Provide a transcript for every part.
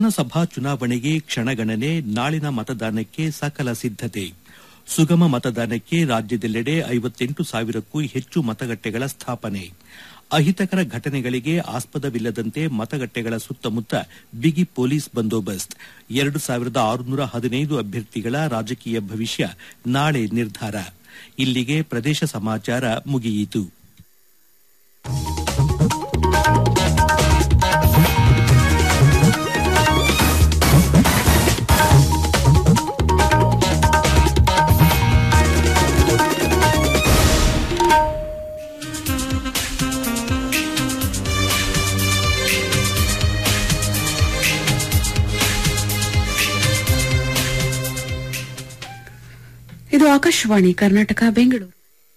ವಿಧಾನಸಭಾ ಚುನಾವಣೆಗೆ ಕ್ಷಣಗಣನೆ ನಾಳಿನ ಮತದಾನಕ್ಕೆ ಸಕಲ ಸಿದ್ದತೆ ಸುಗಮ ಮತದಾನಕ್ಕೆ ರಾಜ್ಯದೆಲ್ಲೆಡೆ ಐವತ್ತೆಂಟು ಸಾವಿರಕ್ಕೂ ಹೆಚ್ಚು ಮತಗಟ್ಟೆಗಳ ಸ್ಥಾಪನೆ ಅಹಿತಕರ ಘಟನೆಗಳಿಗೆ ಆಸ್ಪದವಿಲ್ಲದಂತೆ ಮತಗಟ್ಟೆಗಳ ಸುತ್ತಮುತ್ತ ಬಿಗಿ ಪೊಲೀಸ್ ಬಂದೋಬಸ್ತ್ ಎರಡು ಸಾವಿರದ ಆರುನೂರ ಹದಿನೈದು ಅಭ್ಯರ್ಥಿಗಳ ರಾಜಕೀಯ ಭವಿಷ್ಯ ನಾಳೆ ನಿರ್ಧಾರ ಇಲ್ಲಿಗೆ ಪ್ರದೇಶ ಸಮಾಚಾರ ಮುಗಿಯಿತು ಇದು ಆಕಾಶವಾಣಿ ಕರ್ನಾಟಕ ಬೆಂಗಳೂರು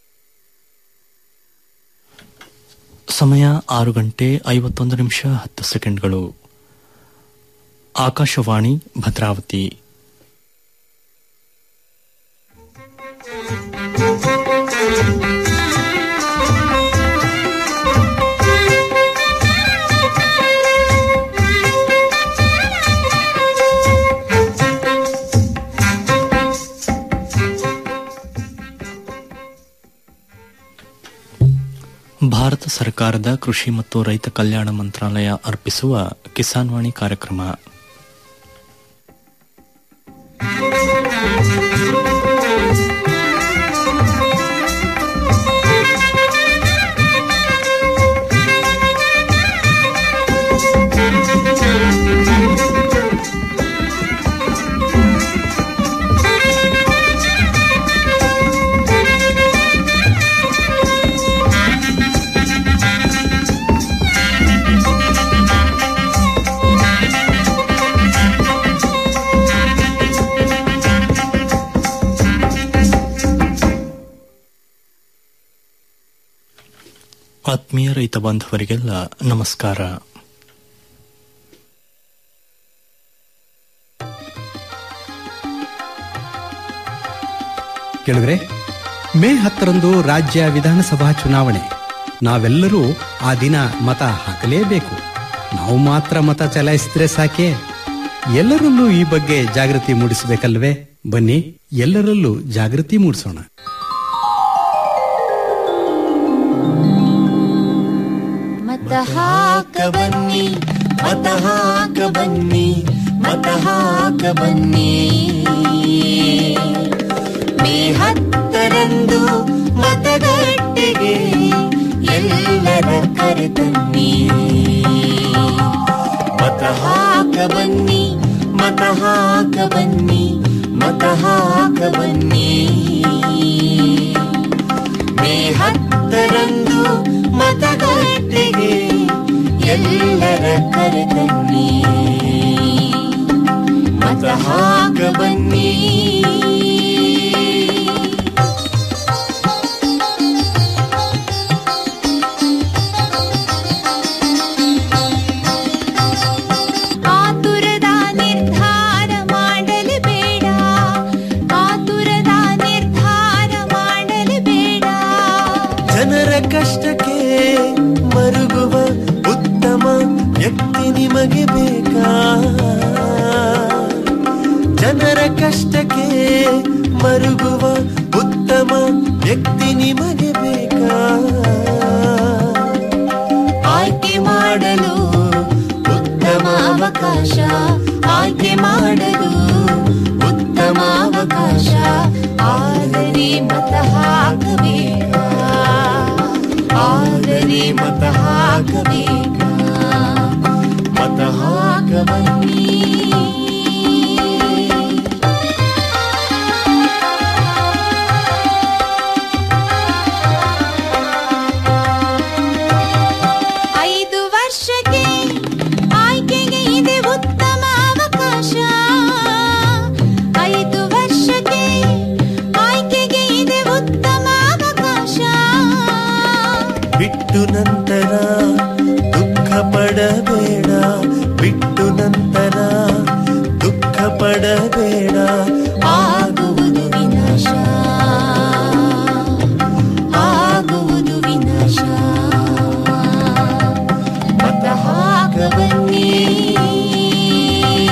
ಸಮಯ ಆರು ಗಂಟೆ ಐವತ್ತೊಂದು ನಿಮಿಷ ಹತ್ತು ಸೆಕೆಂಡ್ಗಳು ಆಕಾಶವಾಣಿ ಭದ್ರಾವತಿ ಭಾರತ ಸರ್ಕಾರದ ಕೃಷಿ ಮತ್ತು ರೈತ ಕಲ್ಯಾಣ ಮಂತ್ರಾಲಯ ಅರ್ಪಿಸುವ ಕಿಸಾನ್ ವಾಣಿ ಕಾರ್ಯಕ್ರಮ ಆತ್ಮೀಯ ರೈತ ಬಾಂಧವರಿಗೆಲ್ಲ ನಮಸ್ಕಾರ ಕೇಳಿದ್ರೆ ಮೇ ಹತ್ತರಂದು ರಾಜ್ಯ ವಿಧಾನಸಭಾ ಚುನಾವಣೆ ನಾವೆಲ್ಲರೂ ಆ ದಿನ ಮತ ಹಾಕಲೇಬೇಕು ನಾವು ಮಾತ್ರ ಮತ ಚಲಾಯಿಸಿದ್ರೆ ಸಾಕೆ ಎಲ್ಲರಲ್ಲೂ ಈ ಬಗ್ಗೆ ಜಾಗೃತಿ ಮೂಡಿಸಬೇಕಲ್ವೇ ಬನ್ನಿ ಎಲ್ಲರಲ್ಲೂ ಜಾಗೃತಿ ಮೂಡಿಸೋಣ ಮತ ಹಾಕ ಬನ್ನಿ ಮತ ಹಾಕ ಬನ್ನಿ ಮತ ಹಾಕ ಬನ್ನಿ ಮೇ ಹತ್ತರಂದು ಮತಗಟ್ಟೆಗೆ ಎಲ್ಲರ ಕರೆತನ್ನಿ ಮತ ಹಾಕ ಬನ್ನಿ ಮತ ಹಾಕ ಬನ್ನಿ ಮತ ಹಾಕ ಬನ್ನಿ ಮೇ ಹತ್ತರಂದು ಮತಗಟ್ಟೆಗೆ ಎಲ್ಲರ ಕರೆತನ್ನಿ ಮತ ಹಾಕ ಬನ್ನಿ ಆತುರದ ನಿರ್ಧಾರ ಮಾಡಲು ಬೇಡ ಆತುರದ ನಿರ್ಧಾರ ಮಾಡಲು ಬೇಡ ಜನರ ಕಷ್ಟಕ್ಕೆ ಮರುಗುವ ಉತ್ತಮ ವ್ಯಕ್ತಿ ನಿಮಗೆ ಬೇಕಾ ಜನರ ಕಷ್ಟಕ್ಕೆ ಮರುಗುವ ಉತ್ತಮ ವ್ಯಕ್ತಿ ನಿಮಗೆ ಬೇಕಾ ಆಯ್ಕೆ ಮಾಡಲು ಉತ್ತಮ ಅವಕಾಶ ಆಯ್ಕೆ ಮಾಡಲು ಉತ್ತಮ ಅವಕಾಶ ಆದರೆ ಮತ ಹಾಕಬೇಕಾ ಆದರೆ ಮತ ಹಾಕಬೇಕಾ ಮತ ಹಾಕ ಬನ್ನಿ ಐದು ವರ್ಷಕ್ಕೆ ಆಯ್ಕೆಗೆ ಇದೆ ಉತ್ತಮ ಅವಕಾಶ ಐದು ವರ್ಷಕ್ಕೆ ಆಯ್ಕೆಗೆ ಇದೆ ಉತ್ತಮ ಅವಕಾಶ ಬಿಟ್ಟು ನಂತರ ದುಃಖ ಪಡಬೇಡ ಬಿಟ್ಟು ನಂತರ ದುಃಖ ಪಡಬೇಡ ಆಗುವುದು ವಿನಾಶ ಆಗುವುದು ವಿನಾಶ ಮತ ಹಾಕ ಬನ್ನಿ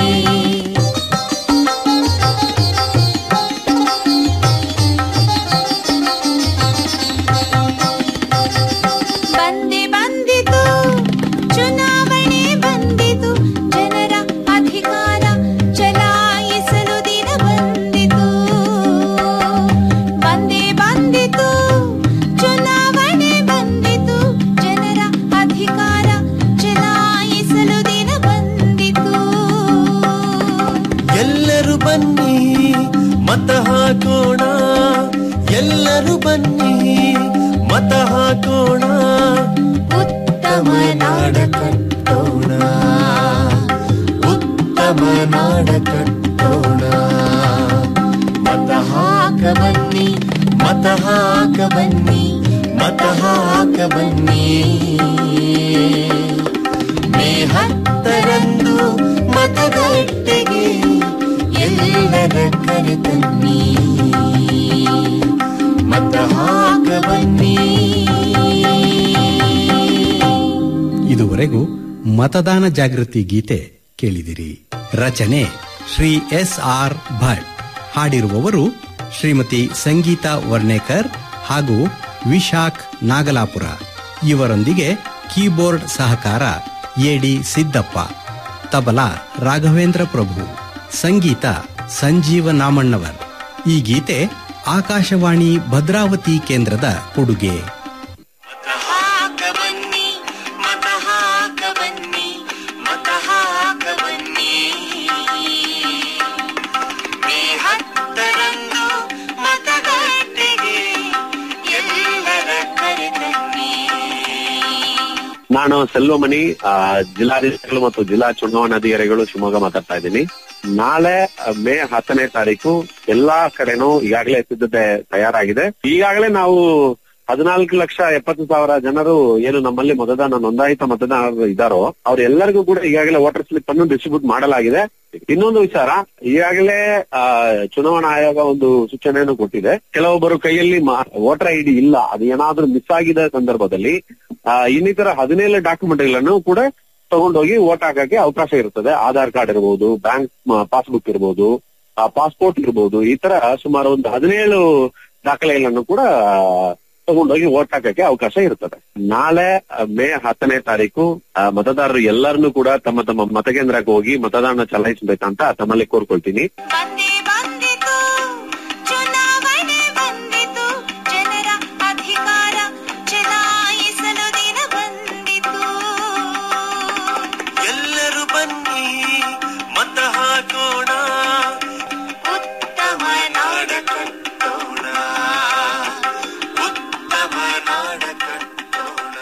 ಹಾಕೋಣ ಎಲ್ಲರೂ ಬನ್ನಿ ಮತ ಹಾಕೋಣ ಉತ್ತಮ ನಾಡ ಕಟ್ಟೋಣ ಉತ್ತಮ ನಾಡ ಕಟ್ಟೋಣ ಮತ ಹಾಕ ಬನ್ನಿ ಮತ ಹಾಕ ಬನ್ನಿ ಮತ ಹಾಕ ಬನ್ನಿ ಮೇ ಹತ್ತರಂದು ಮತಗಟ್ಟೆಗೆ ಎಲ್ಲರ ಕರೆತನ್ನಿ ಮತ ಹಾಕ ಬನ್ನಿ ಇದುವರೆಗೂ ಮತದಾನ ಜಾಗೃತಿ ಗೀತೆ ಕೇಳಿದಿರಿ ರಚನೆ ಶ್ರೀ ಎಸ್ ಆರ್ ಭಟ್ ಹಾಡಿರುವವರು ಶ್ರೀಮತಿ ಸಂಗೀತಾ ವರ್ಣೇಕರ್ ಹಾಗೂ ವಿಶಾಖ್ ನಾಗಲಾಪುರ ಇವರೊಂದಿಗೆ ಕೀಬೋರ್ಡ್ ಸಹಕಾರ ಎಡಿ ಸಿದ್ದಪ್ಪ ತಬಲಾ ರಾಘವೇಂದ್ರ ಪ್ರಭು ಸಂಗೀತ ಸಂಜೀವ ನಾಮಣ್ಣವರ್ ಈ ಗೀತೆ ಆಕಾಶವಾಣಿ ಭದ್ರಾವತಿ ಕೇಂದ್ರದ ಕೊಡುಗೆ ಮತ ಹಾಕ ಬನ್ನಿ ಮತ ಹಾಕ ಬನ್ನಿ ಮತ ಹಾಕ ಬನ್ನಿ ಮೇ ಹತ್ತರಂದು ಮತಗಟ್ಟೆಗೆ ಎಲ್ಲರ ಕರೆತನ್ನಿ ನಾನು ಸೆಲ್ವಮಣಿ ಆ, ಜಿಲ್ಲಾಧಿಕಾರಿಗಳು ಮತ್ತು ಜಿಲ್ಲಾ ಚುನಾವಣಾಧಿಕಾರಿಗಳು ಶಿವಮೊಗ್ಗ ಮಾತಾಡ್ತಾ ಇದ್ದೀನಿ ನಾಳೆ ಆ, ಮೇ ಹತ್ತನೇ ತಾರೀಕು ಎಲ್ಲಾ ಕಡೆನೂ ಈಗಾಗಲೇ ಸಿದ್ಧತೆ ತಯಾರಾಗಿದೆ ಈಗಾಗಲೇ ನಾವು ಹದಿನಾಲ್ಕು ಲಕ್ಷ ಎಪ್ಪತ್ತು ಸಾವಿರ ಜನರು ಏನು ನಮ್ಮಲ್ಲಿ ಮತದಾನ ನೋಂದಾಯಿತ ಮತದಾರರು ಇದ್ದಾರೋ ಅವ್ರೆಲ್ಲರಿಗೂ ಕೂಡ ಈಗಾಗಲೇ ವೋಟರ್ ಸ್ಲಿಪ್ ಅನ್ನು ಡಿಸ್ಟ್ರಿಬ್ಯೂಟ್ ಮಾಡಲಾಗಿದೆ ಇನ್ನೊಂದು ವಿಚಾರ ಈಗಾಗಲೇ ಆ, ಚುನಾವಣಾ ಆಯೋಗ ಒಂದು ಸೂಚನೆಯನ್ನು ಕೊಟ್ಟಿದೆ ಕೆಲವೊಬ್ಬರು ಕೈಯಲ್ಲಿ ವೋಟರ್ ಐ ಡಿ ಇಲ್ಲ ಅದು ಏನಾದ್ರೂ ಮಿಸ್ ಆಗಿದ ಸಂದರ್ಭದಲ್ಲಿ ಆ, ಇನ್ನಿತರ ಹದಿನೇಳು ಡಾಕ್ಯುಮೆಂಟ್ಗಳನ್ನು ಕೂಡ ತಗೊಂಡೋಗಿ ವೋಟ್ ಹಾಕಕ್ಕೆ ಅವಕಾಶ ಇರ್ತದೆ ಆಧಾರ್ ಕಾರ್ಡ್ ಇರಬಹುದು ಬ್ಯಾಂಕ್ ಪಾಸ್ಬುಕ್ ಇರಬಹುದು ಪಾಸ್ಪೋರ್ಟ್ ಇರಬಹುದು ಈ ತರ ಸುಮಾರು ಒಂದು ಹದಿನೇಳು ದಾಖಲೆಗಳನ್ನು ಕೂಡ ತಗೊಂಡೋಗಿ ವೋಟ್ ಹಾಕಕ್ಕೆ ಅವಕಾಶ ಇರ್ತದೆ ನಾಳೆ ಆ, ಮೇ ಹತ್ತನೇ ತಾರೀಕು ಆ, ಮತದಾರರು ಎಲ್ಲರನ್ನೂ ಕೂಡ ತಮ್ಮ ತಮ್ಮ ಮತಕೇಂದ್ರಕ್ಕೆ ಹೋಗಿ ಮತದಾನ ಚಲಾಯಿಸಬೇಕಂತ ತಮ್ಮಲ್ಲಿ ಕೋರ್ಕೊಳ್ತೀನಿ ಬಂದೇ ಬಂದಿತು ಚುನಾವಣೆ ಬಂದಿತು ಜನರ ಅಧಿಕಾರ ಚಲಾಯಿಸಲು ದಿನ ಬಂದಿತು ಎಲ್ಲರೂ ಬನ್ನಿ ಮತ ಹಾಕೋಣ ಉತ್ತಮ ನಾಡ ಕಟ್ಟೋಣ ಉತ್ತಮ ನಾಡ ಕಟ್ಟೋಣ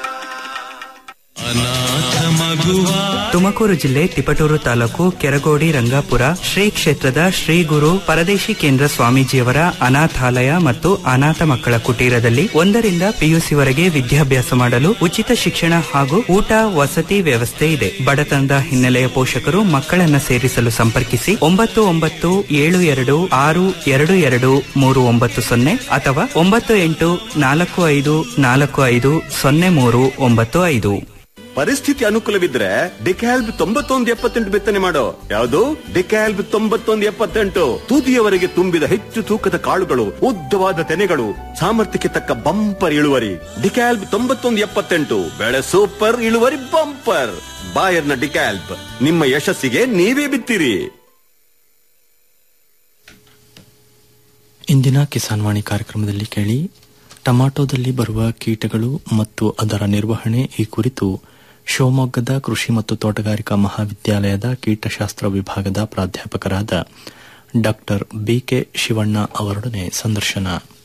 ಅನಾಥ ಮಗುವ ತುಮಕೂರು ಜಿಲ್ಲೆ ತಿಪಟೂರು ತಾಲೂಕು ಕೆರಗೋಡಿ ರಂಗಾಪುರ ಶ್ರೀ ಕ್ಷೇತ್ರದ ಶ್ರೀ ಗುರು ಪರದೇಶಿ ಕೇಂದ್ರ ಸ್ವಾಮೀಜಿಯವರ ಅನಾಥಾಲಯ ಮತ್ತು ಅನಾಥ ಮಕ್ಕಳ ಕುಟೀರದಲ್ಲಿ ಒಂದರಿಂದ ಪಿಯುಸಿವರೆಗೆ ವಿದ್ಯಾಭ್ಯಾಸ ಮಾಡಲು ಉಚಿತ ಶಿಕ್ಷಣ ಹಾಗೂ ಊಟ ವಸತಿ ವ್ಯವಸ್ಥೆ ಇದೆ ಬಡತನದ ಹಿನ್ನೆಲೆಯ ಪೋಷಕರು ಮಕ್ಕಳನ್ನ ಸೇರಿಸಲು ಸಂಪರ್ಕಿಸಿ ಒಂಬತ್ತು ಒಂಬತ್ತು ಏಳು ಎರಡು ಆರು ಎರಡು ಎರಡು ಮೂರು ಒಂಬತ್ತು ಸೊನ್ನೆ ಅಥವಾ ಒಂಬತ್ತು ಎಂಟು ನಾಲ್ಕು ಐದು ನಾಲ್ಕು ಐದು ಸೊನ್ನೆ ಮೂರು ಒಂಬತ್ತು ಐದು ಪರಿಸ್ಥಿತಿ ಅನುಕೂಲವಿದ್ರೆ ಡಿಕ್ಯಾಲ್ಬ್ ತೊಂಬತ್ತೊಂದು ಎಪ್ಪತ್ತೆಂಟು ಬಿತ್ತನೆ ಮಾಡೋ ಯಾವುದು ಡಿಕ್ಯಾಲ್ಬ್ ತೊಂಬತ್ತೊಂದು ಎಪ್ಪತ್ತೆಂಟು ತುದಿಯವರೆಗೆ ತುಂಬಿದ ಹೆಚ್ಚು ತೂಕದ ಕಾಳುಗಳು ಉದ್ದವಾದ ತೆನೆಗಳು ಸಾಮರ್ಥ್ಯಕ್ಕೆ ತಕ್ಕ ಬಂಪರ್ ಇಳುವರಿ ಡಿಕ್ಯಾಲ್ಬ್ ತೊಂಬತ್ತೊಂದು ಎಪ್ಪತ್ತೆಂಟು ಬೆಳೆ ಸೂಪರ್ ಇಳುವರಿ ಬಂಪರ್ ಬಾಯರ್ನ ಡಿಕ್ಯಾಲ್ಬ್ ನಿಮ್ಮ ಯಶಸ್ಸಿಗೆ ನೀವೇ ಬಿತ್ತಿರಿ ಇಂದಿನ ಕಿಸಾನ್ ವಾಣಿ ಕಾರ್ಯಕ್ರಮದಲ್ಲಿ ಕೇಳಿ ಟಮಾಟೋದಲ್ಲಿ ಬರುವ ಕೀಟಗಳು ಮತ್ತು ಅದರ ನಿರ್ವಹಣೆ ಈ ಕುರಿತು ಶಿವಮೊಗ್ಗದ ಕೃಷಿ ಮತ್ತು ತೋಟಗಾರಿಕಾ ಮಹಾವಿದ್ಯಾಲಯದ ಕೀಟಶಾಸ್ತ್ರ ವಿಭಾಗದ ಪ್ರಾಧ್ಯಾಪಕರಾದ ಡಾಕ್ಟರ್ ಬಿಕೆ ಶಿವಣ್ಣ ಅವರೊಡನೆ ಸಂದರ್ಶನ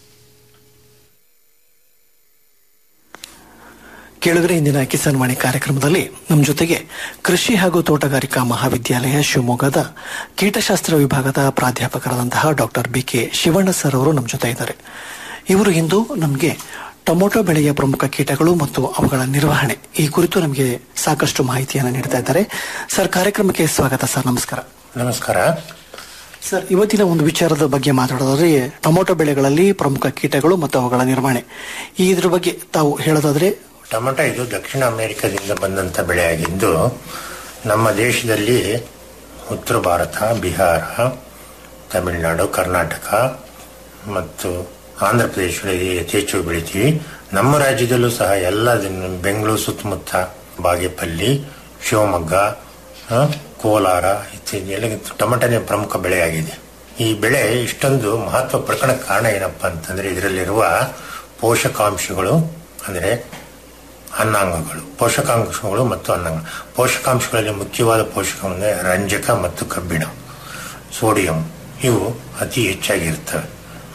ಕೇಳಿದ್ರೆ ಇಂದಿನ ಕಿಸಾನ್ ವಾಣಿ ಕಾರ್ಯಕ್ರಮದಲ್ಲಿ ನಮ್ಮ ಜೊತೆಗೆ ಕೃಷಿ ಹಾಗೂ ತೋಟಗಾರಿಕಾ ಮಹಾವಿದ್ಯಾಲಯ ಶಿವಮೊಗ್ಗದ ಕೀಟಶಾಸ್ತ್ರ ವಿಭಾಗದ ಪ್ರಾಧ್ಯಾಪಕರಾದಂತಹ doctor B K Shivanna sir ಅವರು ನಮ್ಮ ಜೊತೆ ಇದ್ದಾರೆ ಇವರು ಇಂದು ನಮಗೆ ಟೊಮೊಟೊ ಬೆಳೆಯ ಪ್ರಮುಖ ಕೀಟಗಳು ಮತ್ತು ಅವುಗಳ ನಿರ್ವಹಣೆ ಈ ಕುರಿತು ನಮಗೆ ಸಾಕಷ್ಟು ಮಾಹಿತಿಯನ್ನು ನೀಡ್ತಾ ಇದ್ದಾರೆ ಸರ್ ಕಾರ್ಯಕ್ರಮಕ್ಕೆ ಸ್ವಾಗತ ಸರ್ ನಮಸ್ಕಾರ ನಮಸ್ಕಾರ ಸರ್ ಇವತ್ತಿನ ಒಂದು ವಿಚಾರದ ಬಗ್ಗೆ ಮಾತಾಡೋದಾದ್ರೆ ಟೊಮೊಟೊ ಬೆಳೆಗಳಲ್ಲಿ ಪ್ರಮುಖ ಕೀಟಗಳು ಮತ್ತು ಅವುಗಳ ನಿರ್ವಹಣೆ ಈ ಇದ್ರ ಬಗ್ಗೆ ತಾವು ಹೇಳೋದಾದ್ರೆ ಟೊಮೆಟೊ ಇದು ದಕ್ಷಿಣ ಅಮೆರಿಕದಿಂದ ಬಂದಂತ ಬೆಳೆಯಾಗಿದ್ದು ನಮ್ಮ ದೇಶದಲ್ಲಿ ಉತ್ತರ ಭಾರತ ಬಿಹಾರ ತಮಿಳುನಾಡು ಕರ್ನಾಟಕ ಮತ್ತು ಆಂಧ್ರ ಪ್ರದೇಶದಲ್ಲಿ ಯಥೇಚ್ಛವಾಗಿ ಬೆಳಿತೀವಿ ನಮ್ಮ ರಾಜ್ಯದಲ್ಲೂ ಸಹ ಎಲ್ಲ ದಿನ ಬೆಂಗಳೂರು ಸುತ್ತಮುತ್ತ ಬಾಗೇಪಲ್ಲಿ ಶಿವಮೊಗ್ಗ ಆ, ಕೋಲಾರ ಇತ್ಯಾದಿ ಎಲ್ಲ ಟೊಮೆಟೊನೇ ಪ್ರಮುಖ ಬೆಳೆಯಾಗಿದೆ ಈ ಬೆಳೆ ಇಷ್ಟೊಂದು ಮಹತ್ವ ಪಡ್ಕೊಳ್ಳೋಕೆ ಕಾರಣ ಏನಪ್ಪಾ ಅಂತಂದ್ರೆ ಇದರಲ್ಲಿರುವ ಪೋಷಕಾಂಶಗಳು ಅಂದ್ರೆ ಅನ್ನಾಂಗಗಳು ಪೋಷಕಾಂಶಗಳು ಮತ್ತು ಅನ್ನಾಂಗ ಪೋಷಕಾಂಶಗಳಲ್ಲಿ ಮುಖ್ಯವಾದ ಪೋಷಕಾಂಶ ಅಂದ್ರೆ ರಂಜಕ ಮತ್ತು ಕಬ್ಬಿಣ ಸೋಡಿಯಂ ಇವು ಅತಿ ಹೆಚ್ಚಾಗಿರ್ತವೆ